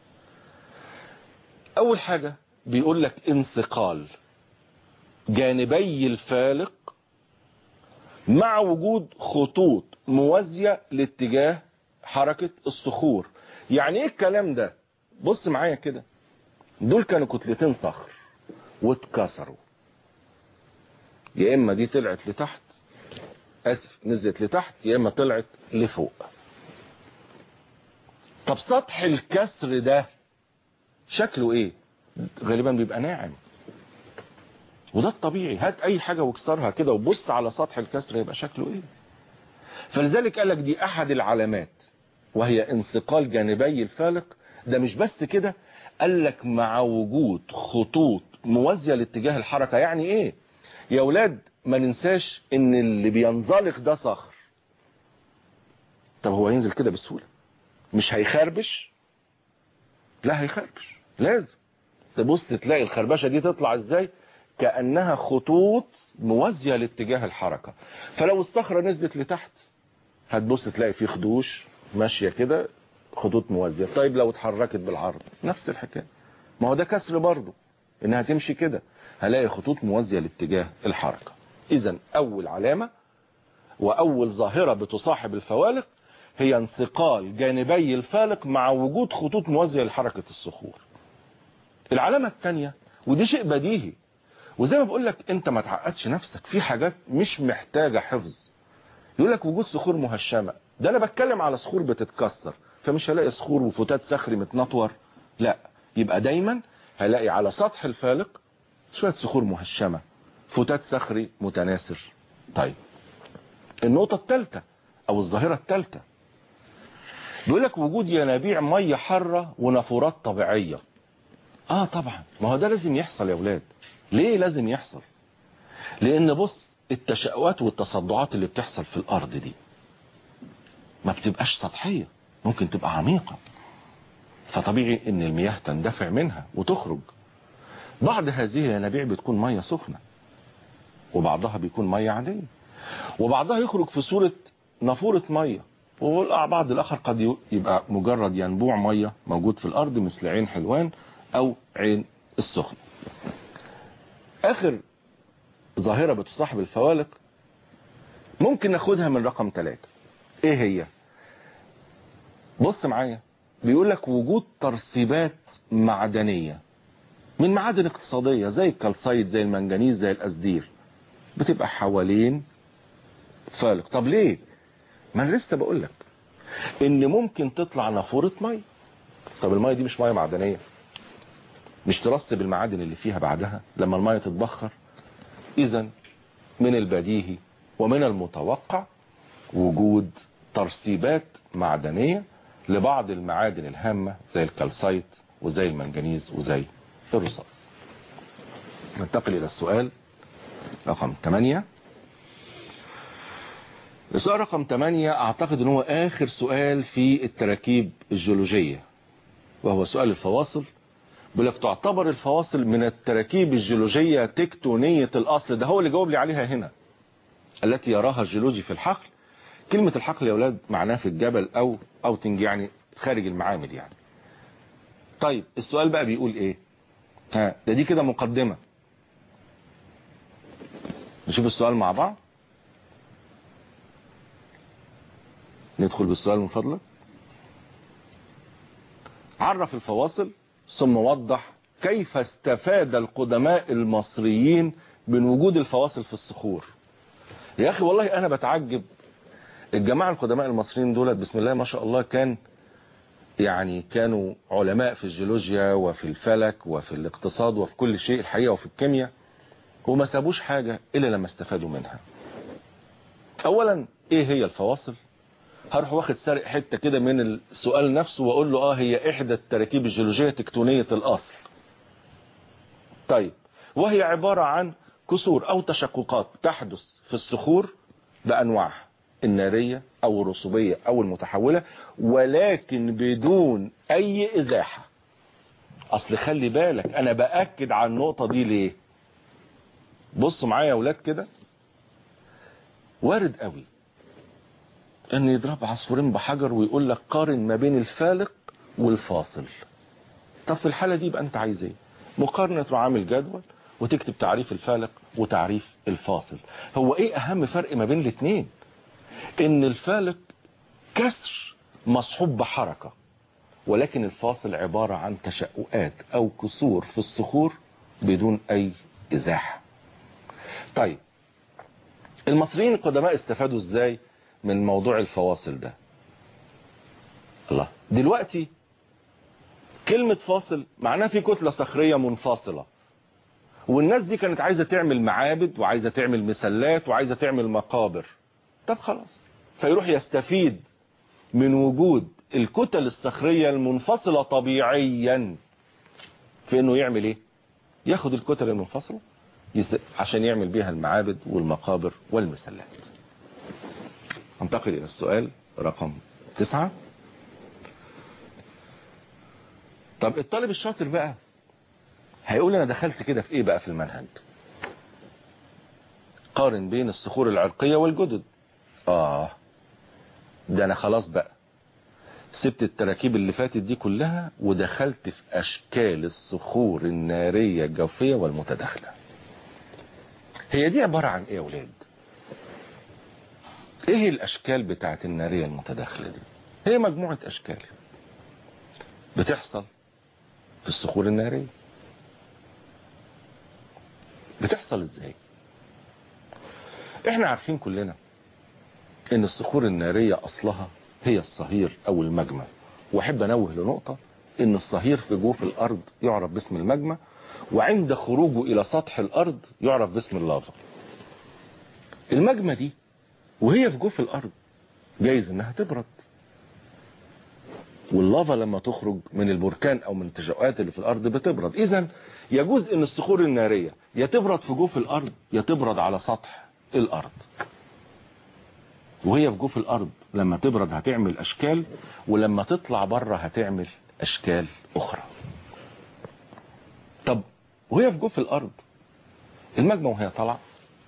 اول حاجة بيقول لك انثقال جانبي الفالق مع وجود خطوط موازية لاتجاه حركة الصخور يعني ايه الكلام ده بص معايا كده دول كانوا كتلتين صخر واتكسروا يا اما دي طلعت لتحت اسف نزلت لتحت يا اما طلعت لفوق طب سطح الكسر ده شكله ايه غالبا بيبقى ناعم وده الطبيعي هات اي حاجة واكسرها كده وبص على سطح الكسر يبقى شكله ايه فلذلك قالك دي احد العلامات وهي انثقال جانبي الفالق ده مش بس كده قالك مع وجود خطوط موازية لاتجاه الحركة يعني ايه يا ولاد ما ننساش ان اللي بينزلق ده صخر طب هو ينزل كده بسهولة مش هيخربش لا هيخربش لازم تبص تلاقي الخربشة دي تطلع ازاي كأنها خطوط موازية لاتجاه الحركة فلو الصخرة نزلت لتحت هتبص تلاقي في خدوش ماشية كده خطوط موازية طيب لو اتحركت بالعرض نفس الحكاية ما هو ده كسر برضه انها تمشي كده هلاقي خطوط موازية لاتجاه الحركة اذا اول علامة واول ظاهرة بتصاحب الفوالق هي انثقال جانبي الفالق مع وجود خطوط موازية لحركة الصخور العلامة الثانية ودي شيء بديهي وزي ما بقول لك انت ما تعقدش نفسك في حاجات مش محتاجة حفظ يقول لك وجود صخور مهشمة ده انا بتكلم على صخور بتتكسر فمش هلاقي صخور وفتات صخري متنطور لا يبقى دايما هلاقي على سطح الفالق شوية صخور مهشمة فتات صخري متناثر طيب النقطة الثالثة او الظاهرة الثالثة بيقول لك وجود ينابيع مية حارة ونافورات طبيعية اه طبعا ما هو ده لازم يحصل يا ولاد ليه لازم يحصل لان بص التشققات والتصدعات اللي بتحصل في الارض دي ما بتبقاش سطحية ممكن تبقى عميقة فطبيعي ان المياه تندفع منها وتخرج بعض هذه الينابيع بتكون مية سخنة وبعضها بيكون مية عادية وبعضها يخرج في صورة نافورة مية والبعض الاخر قد يبقى مجرد ينبوع مية موجود في الارض مثل عين حلوان او عين السخن اخر ظاهرة بتصاحب الفوالق ممكن ناخدها من رقم ثلاثة ايه هي بص معايا بيقول لك وجود ترسيبات معدنية من معادن اقتصادية زي الكالسايت زي المنجنيز زي الاسدير بتبقى حوالين فالق طب ليه ما انا لسه بقول لك ان ممكن تطلع نافورة مية طب المية دي مش مية معدنية مش ترسب المعادن اللي فيها بعدها لما المية تتبخر اذا من البديهي ومن المتوقع وجود ترسيبات معدنية لبعض المعادن الهامة زي الكالسايت وزي المنجنيز وزي الرصاص ننتقل الى السؤال رقم 8 السؤال رقم 8 اعتقد ان هو اخر سؤال في التراكيب الجيولوجية وهو سؤال الفواصل بيقول لك تعتبر الفواصل من التراكيب الجيولوجية تكتونية الاصل ده هو اللي جاوب لي عليها هنا التي يراها الجيولوجي في الحقل كلمة الحقل يا اولاد معناها في الجبل او اوتنج يعني خارج المعامل يعني طيب السؤال بقى بيقول ايه ها ده دي كده مقدمة نشوف السؤال مع بعض ندخل بالسؤال من فضلك عرف الفواصل ثم وضح كيف استفاد القدماء المصريين من وجود الفواصل في الصخور يا اخي والله انا بتعجب الجماعة القدماء المصريين دولت بسم الله ما شاء الله كان يعني كانوا علماء في الجيولوجيا وفي الفلك وفي الاقتصاد وفي كل شيء الحقيقة وفي الكيمياء وما سابوش حاجة الا لما استفادوا منها اولا ايه هي الفواصل هروح واخد سارق حتة كده من السؤال نفسه واقول له اه هي احدى التراكيب الجيولوجية تكتونية الاصل طيب وهي عبارة عن كسور او تشققات تحدث في الصخور بانواعها النارية او الرسوبية او المتحولة ولكن بدون اي ازاحة اصل خلي بالك انا باكد على النقطة دي ليه بصوا معايا يا اولاد كده وارد قوي ان يضرب عصفورين بحجر ويقول لك قارن ما بين الفالق والفاصل طب في الحالة دي يبقى انت عايز ايه مقارنة عامل جدول وتكتب تعريف الفالق وتعريف الفاصل هو ايه اهم فرق ما بين الاثنين ان الفالق كسر مصحوب بحركة ولكن الفاصل عبارة عن تشققات او كسور في الصخور بدون اي ازاحة طيب المصريين القدماء استفادوا ازاي من موضوع الفواصل ده الله دلوقتي كلمة فاصل معناها في كتلة صخرية منفصلة والناس دي كانت عايزة تعمل معابد وعايزة تعمل مسلات وعايزة تعمل مقابر طب خلاص فيروح يستفيد من وجود الكتل الصخرية المنفصلة طبيعيا في انه يعمل ايه ياخد الكتل المنفصلة يس... عشان يعمل بيها المعابد والمقابر والمسلات انتقل الى السؤال رقم تسعة طب الطالب الشاطر بقى هيقول انا دخلت كده في ايه بقى في المنهج قارن بين الصخور العرقية والجدد اه ده انا خلاص بقى سبت التراكيب اللي فاتت دي كلها ودخلت في اشكال الصخور النارية الجوفية والمتداخلة هي دي عبارة عن ايه يا ولاد ايه الاشكال بتاعت النارية المتداخلة دي هي مجموعة اشكال بتحصل في الصخور النارية بتحصل ازاي احنا عارفين كلنا ان الصخور النارية اصلها هي الصهير او المجمى واحب انوه لنقطة ان الصهير في جوف الارض يعرف باسم المجمى وعند خروجه الى سطح الارض يعرف باسم اللافا المجمى دي وهي في جوف الارض جايز انها تبرد واللافا لما تخرج من البركان او من التشققات اللي في الارض بتبرد اذا يجوز ان الصخور النارية يا تبرد في جوف الارض يا تبرد على سطح الارض وهي في جوف الارض لما تبرد هتعمل اشكال ولما تطلع بره هتعمل اشكال اخرى طب وهي في جوف الارض المجمع وهي طالعه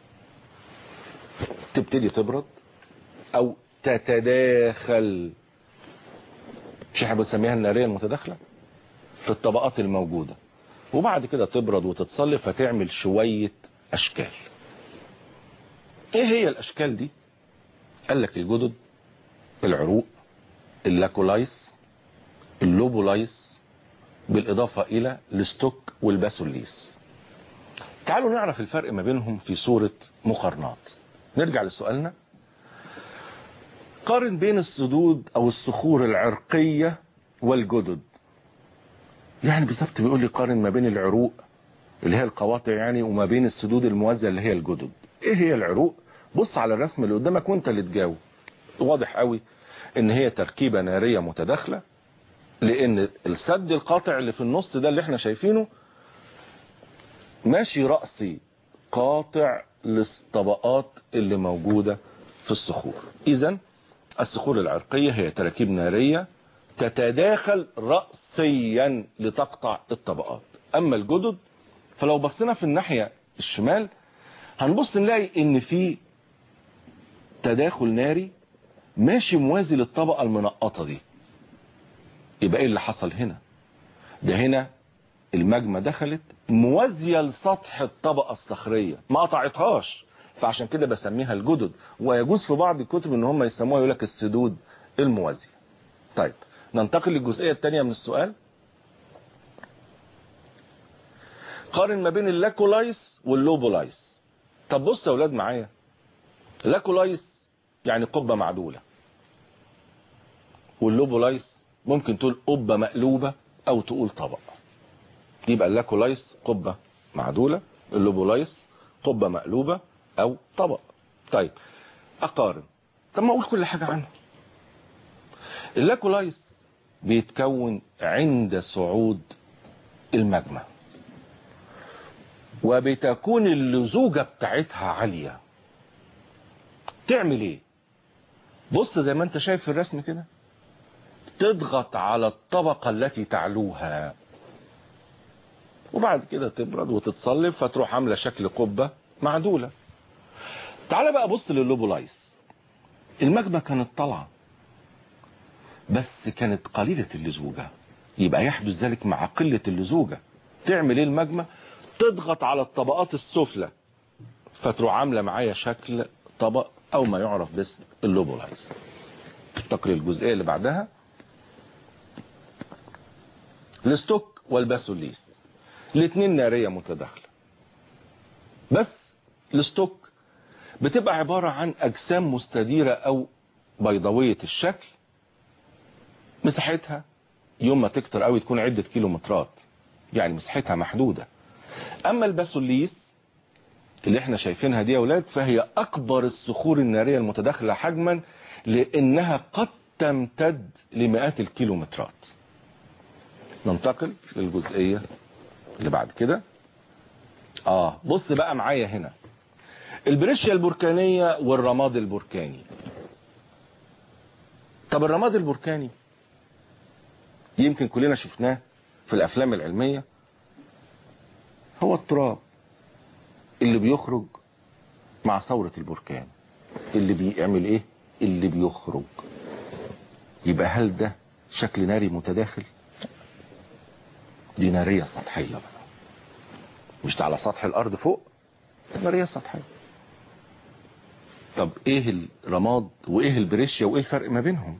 تبتدي تبرد او تتداخل مش احنا بنسميها الناريه المتداخله في الطبقات الموجوده وبعد كده تبرد وتتصلي فتعمل شويه اشكال ايه هي الاشكال دي قال لك الجدد العروق اللاكولايس اللوبولايس بالاضافه الى الستوك والباسوليس تعالوا نعرف الفرق ما بينهم في صوره مقارنات نرجع لسؤالنا قارن بين السدود او الصخور العرقية والجدد يعني بالظبط بيقول لي قارن ما بين العروق اللي هي القواطع يعني وما بين السدود الموازية اللي هي الجدد ايه هي العروق بص على الرسم اللي قدامك وانت اللي تجاوب واضح قوي ان هي تركيبة نارية متداخلة لان السد القاطع اللي في النص ده اللي احنا شايفينه ماشي رأسي قاطع للطبقات اللي موجودة في الصخور اذا الصخور العرقية هي تراكيب نارية تتداخل رأسيا لتقطع الطبقات اما الجدد فلو بصينا في الناحية الشمال هنبص نلاقي ان في تداخل ناري ماشي موازي للطبقة المنقطة دي يبقى ايه اللي حصل هنا ده هنا المجمة دخلت موازية لسطح الطبقة الصخرية ما قطعتهاش فعشان كده بسميها الجدد ويجوز في بعض الكتب ان هم يسموها يقول لك السدود الموازية طيب ننتقل للجزئية الثانية من السؤال قارن ما بين اللاكولايس واللوبولايس طب بص يا اولاد معايا لاكولايس يعني قبة معدولة واللوبولايس ممكن تقول قبة مقلوبة او تقول طبق يبقى اللاكولايس قبة معدولة اللوبولايس قبة مقلوبة او طبق طيب اقارن طب ما اقول كل حاجة عنه اللاكولايس بيتكون عند صعود المجمع وبتكون اللزوجة بتاعتها عالية تعمل ايه بص زي ما انت شايف في الرسم كده تضغط على الطبقة التي تعلوها وبعد كده تبرد وتتصلب فتروح عاملة شكل قبة معدولة تعال بقى بص لللوبولايس المجمة كانت طالعة بس كانت قليلة اللزوجة يبقى يحدث ذلك مع قلة اللزوجة تعمل ايه المجمة تضغط على الطبقات السفلى فتروح عاملة معايا شكل طبق او ما يعرف باسم اللوبولايز تقري الجزئية اللي بعدها الستوك والباسوليس الاثنين نارية متداخلة بس الستوك بتبقى عبارة عن اجسام مستديرة او بيضاوية الشكل مساحتها يوم ما تكتر قوي تكون عدة كيلومترات يعني مساحتها محدودة اما الباسوليس اللي احنا شايفينها دي يا اولاد فهي اكبر الصخور النارية المتداخلة حجما لانها قد تمتد لمئات الكيلومترات ننتقل للجزئية اللي بعد كده اه بص بقى معايا هنا البريشيا البركانية والرماد البركاني طب الرماد البركاني يمكن كلنا شفناه في الافلام العلمية هو التراب اللي بيخرج مع ثورة البركان اللي بيعمل ايه اللي بيخرج يبقى هل ده شكل ناري متداخل دي نارية سطحية بقى مش على سطح الارض فوق نارية سطحية طب ايه الرماد وايه البريشيا وايه الفرق ما بينهم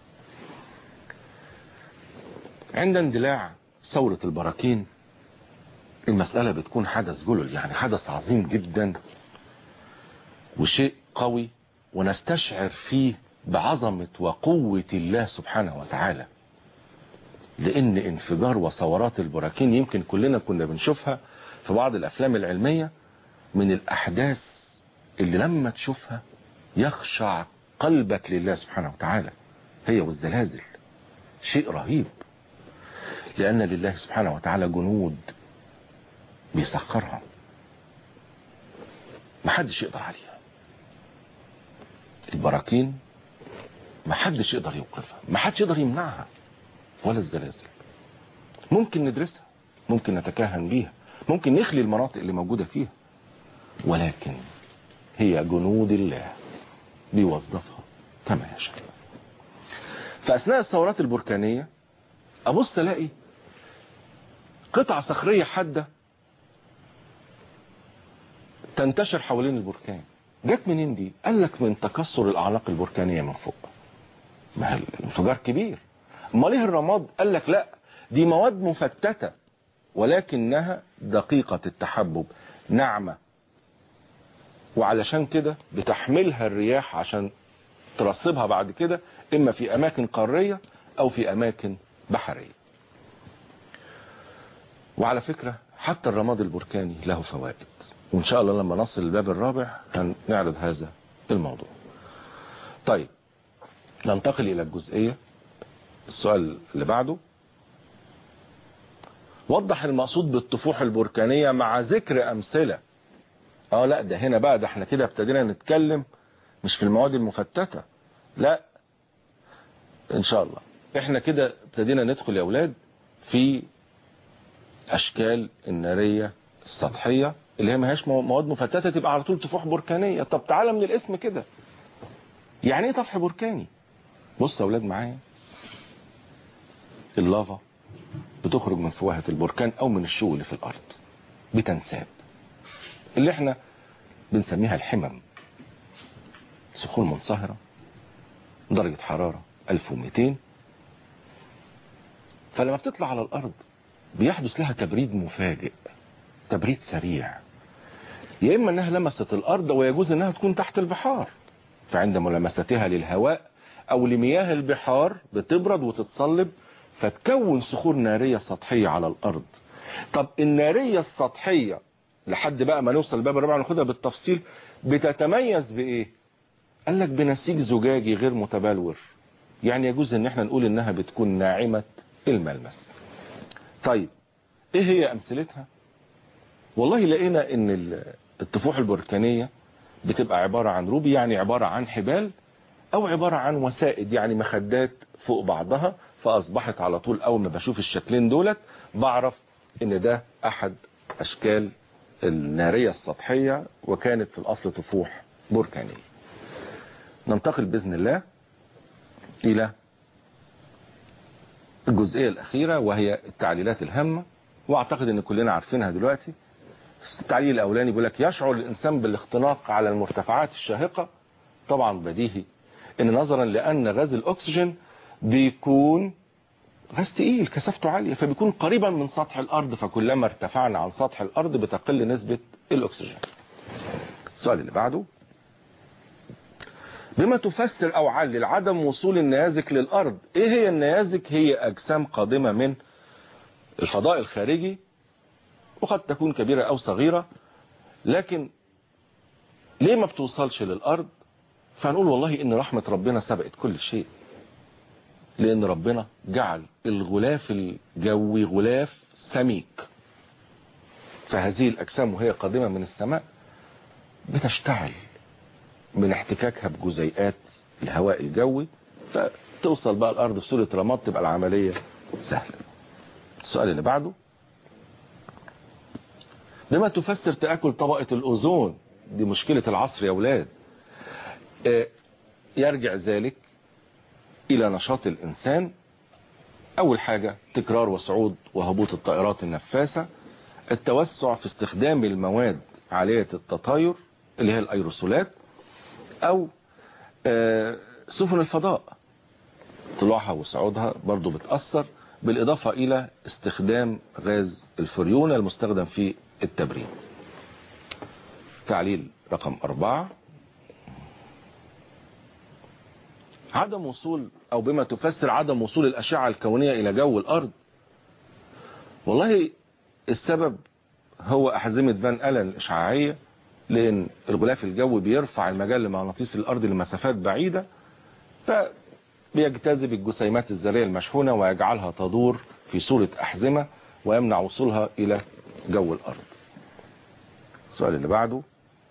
عند اندلاع ثورة البراكين المسألة بتكون حدث جلل يعني حدث عظيم جدا وشيء قوي ونستشعر فيه بعظمة وقوة الله سبحانه وتعالى لان انفجار وثورات البراكين يمكن كلنا كنا بنشوفها في بعض الافلام العلمية من الاحداث اللي لما تشوفها يخشع قلبك لله سبحانه وتعالى هي والزلازل شيء رهيب لان لله سبحانه وتعالى جنود بيسخرها محدش يقدر عليها البراكين محدش يقدر يوقفها محدش يقدر يمنعها ولا الزلازل ممكن ندرسها ممكن نتكهن بيها ممكن نخلي المناطق اللي موجودة فيها ولكن هي جنود الله بيوظفها كما يشاء فأثناء الثورات البركانية أبص ألاقي قطع صخرية حادة تنتشر حوالين البركان جت منين دي قال لك من تكسر الأعلاق البركانية من فوق ما الانفجار كبير امال ايه الرماد قال لك لا دي مواد مفتتة ولكنها دقيقة التحبب ناعمة وعلشان كده بتحملها الرياح عشان ترصبها بعد كده اما في اماكن قارية او في اماكن بحرية وعلى فكرة حتى الرماد البركاني له فوائد وان شاء الله لما نصل الباب الرابع هنعرض هذا الموضوع طيب ننتقل الى الجزئية السؤال اللي بعده وضح المقصود بالطفوح البركانية مع ذكر امثلة اه لا ده هنا بقى ده احنا كده ابتدينا نتكلم مش في المواد المفتتة لا ان شاء الله احنا كده ابتدينا ندخل يا اولاد في اشكال النارية السطحية اللي هي ما هيش مواد مفتتة تبقى على طول طفوح بركانية طب تعالى من الاسم كده يعني ايه طفح بركاني بص يا اولاد معايا اللافا بتخرج من فواهة البركان او من الشوق اللي في الارض بتنساب اللي احنا بنسميها الحمم صخور منصهرة درجة حرارة 1200 فلما بتطلع على الارض بيحدث لها تبريد مفاجئ تبريد سريع يا اما انها لمست الارض ويجوز انها تكون تحت البحار فعند ملامستها للهواء او لمياه البحار بتبرد وتتصلب فتكون صخور نارية سطحية على الارض طب النارية السطحية لحد بقى ما نوصل الباب الرابع ناخدها بالتفصيل بتتميز بايه قال لك بنسيج زجاجي غير متبلور يعني يجوز ان احنا نقول انها بتكون ناعمة الملمس طيب ايه هي امثلتها والله لقينا ان ال- الطفوح البركانية بتبقى عبارة عن روبي يعني عبارة عن حبال او عبارة عن وسائد يعني مخدات فوق بعضها فاصبحت على طول اول ما بشوف الشكلين دولت بعرف ان ده احد اشكال النارية السطحية وكانت في الاصل طفوح بركانية ننتقل باذن الله الى الجزئية الاخيرة وهي التعليلات الهامة واعتقد ان كلنا عارفينها دلوقتي التعليل الاولاني بيقول لك يشعر الانسان بالاختناق على المرتفعات الشاهقة طبعا بديهي ان نظرا لان غاز الاكسجين بيكون غاز تقيل كثافته عالية فبيكون قريبا من سطح الارض فكلما ارتفعنا عن سطح الارض بتقل نسبة الاكسجين السؤال اللي بعده بما تفسر او علل عدم وصول النيازك للارض ايه هي النيازك هي اجسام قادمة من الفضاء الخارجي وقد تكون كبيرة او صغيرة لكن ليه ما بتوصلش للارض فهنقول والله ان رحمة ربنا سبقت كل شيء لان ربنا جعل الغلاف الجوي غلاف سميك فهذه الاجسام وهي قادمة من السماء بتشتعل من احتكاكها بجزيئات الهواء الجوي فتوصل بقى الارض في صورة رماد تبقى العملية سهلة السؤال اللي بعده بما تفسر تآكل طبقة الأوزون دي مشكلة العصر يا ولاد آه، يرجع ذلك إلى نشاط الإنسان أول حاجة تكرار وصعود وهبوط الطائرات النفاثة التوسع في استخدام المواد عالية التطاير اللي هي الأيروسولات أو آه، سفن الفضاء طلوعها وصعودها برضو بتأثر بالإضافة إلى استخدام غاز الفريون المستخدم في التبريد تعليل رقم أربعة عدم وصول أو بما تفسر عدم وصول الأشعة الكونية إلى جو الأرض والله السبب هو أحزمة فان ألن الإشعاعية لأن الغلاف الجوي بيرفع المجال المغناطيسي الأرض لمسافات بعيدة فبيجتذب الجسيمات الذرية المشحونة ويجعلها تدور في صورة أحزمة ويمنع وصولها إلى جو الأرض السؤال اللي بعده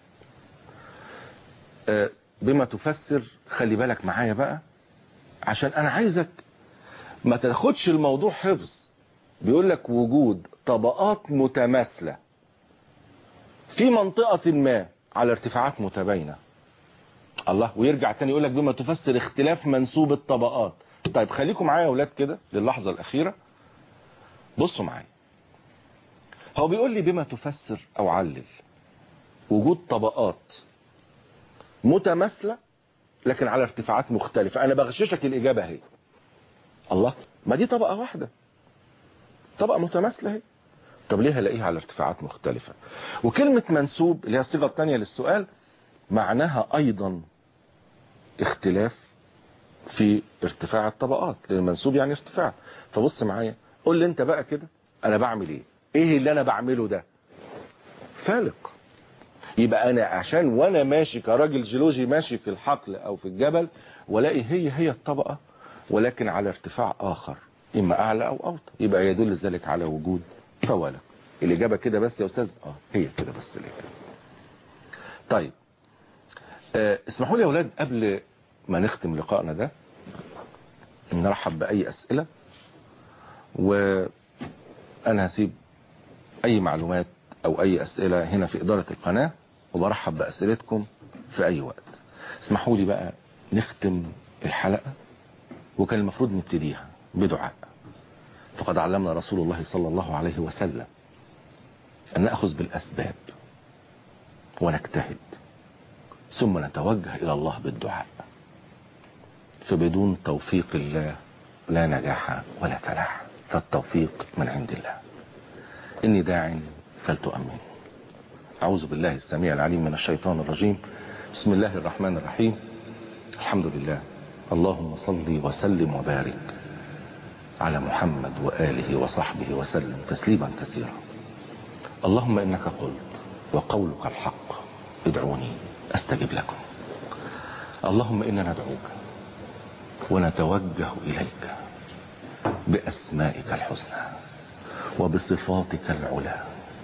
آه، بما تفسر خلي بالك معايا بقى عشان أنا عايزك ما تاخدش الموضوع حفظ بيقول لك وجود طبقات متماثلة في منطقة ما على ارتفاعات متباينة الله ويرجع تاني يقول لك بما تفسر اختلاف منسوب الطبقات طيب خليكم معايا يا اولاد كده للحظة الأخيرة بصوا معايا هو بيقول لي بما تفسر أو علل وجود طبقات متماثلة لكن على ارتفاعات مختلفة أنا بغششك الإجابة اهي الله ما دي طبقة واحدة طبقة متماثلة اهي طب ليه هلاقيها على ارتفاعات مختلفة وكلمة منسوب اللي هي الصيغة الثانية للسؤال معناها أيضا اختلاف في ارتفاع الطبقات لان المنسوب يعني ارتفاع فبص معايا قول لي انت بقى كده انا بعمل ايه ايه اللي انا بعمله ده فالق يبقى انا عشان وانا ماشي كراجل جيولوجي ماشي في الحقل او في الجبل والاقي هي هي الطبقة ولكن على ارتفاع اخر اما اعلى او اوطى يبقى يدل ذلك على وجود فوالق الاجابة كده بس يا استاذ اه هي كده بس الاجابة طيب آه اسمحوا لي يا اولاد قبل ما نختم لقائنا ده نرحب باي اسئلة وانا هسيب اي معلومات او اي اسئلة هنا في ادارة القناة وبرحب باسئلتكم في اي وقت اسمحوا لي بقى نختم الحلقة وكان المفروض نبتديها بدعاء فقد علمنا رسول الله صلى الله عليه وسلم ان نأخذ بالاسباب ونجتهد ثم نتوجه الى الله بالدعاء فبدون توفيق الله لا نجاح ولا فلاح فالتوفيق من عند الله إني داع فلتؤمن أعوذ بالله السميع العليم من الشيطان الرجيم بسم الله الرحمن الرحيم الحمد لله اللهم صل وسلم وبارك على محمد وآله وصحبه وسلم تسليما كثيرا اللهم إنك قلت وقولك الحق ادعوني أستجب لكم اللهم إنا ندعوك ونتوجه إليك بأسمائك الحسنى وبصفاتك العلى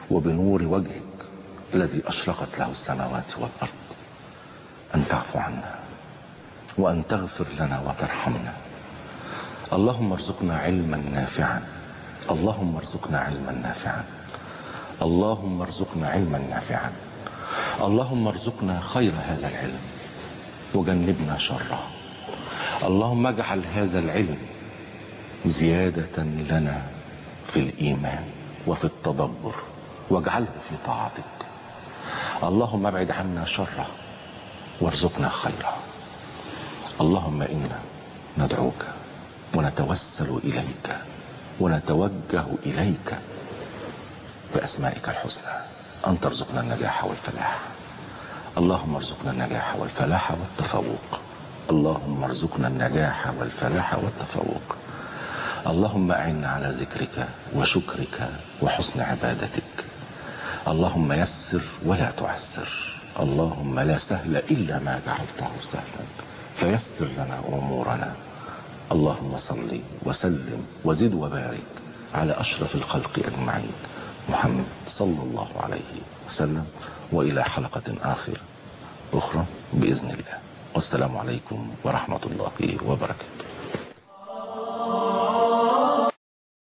وبنور وجهك الذي أشرقت له السماوات والأرض أن تعفو عنا وأن تغفر لنا وترحمنا اللهم ارزقنا علما نافعا اللهم ارزقنا علما نافعا اللهم ارزقنا علما نافعا اللهم ارزقنا خير هذا العلم وجنبنا شره اللهم اجعل هذا العلم زيادة لنا في الإيمان وفي التدبر واجعله في طاعتك اللهم ابعد عنا شره وارزقنا خيره اللهم إنا ندعوك ونتوسل إليك ونتوجه إليك بأسمائك الحسنى أن ترزقنا النجاح والفلاح اللهم ارزقنا النجاح والفلاح والتفوق اللهم ارزقنا النجاح والفلاح والتفوق اللهم أعنا على ذكرك وشكرك وحسن عبادتك اللهم يسر ولا تعسر اللهم لا سهل إلا ما جعلته سهلا فيسر لنا أمورنا اللهم صل وسلم وزد وبارك على أشرف الخلق أجمعين محمد صلى الله عليه وسلم وإلى حلقة آخر أخرى بإذن الله والسلام عليكم ورحمة الله وبركاته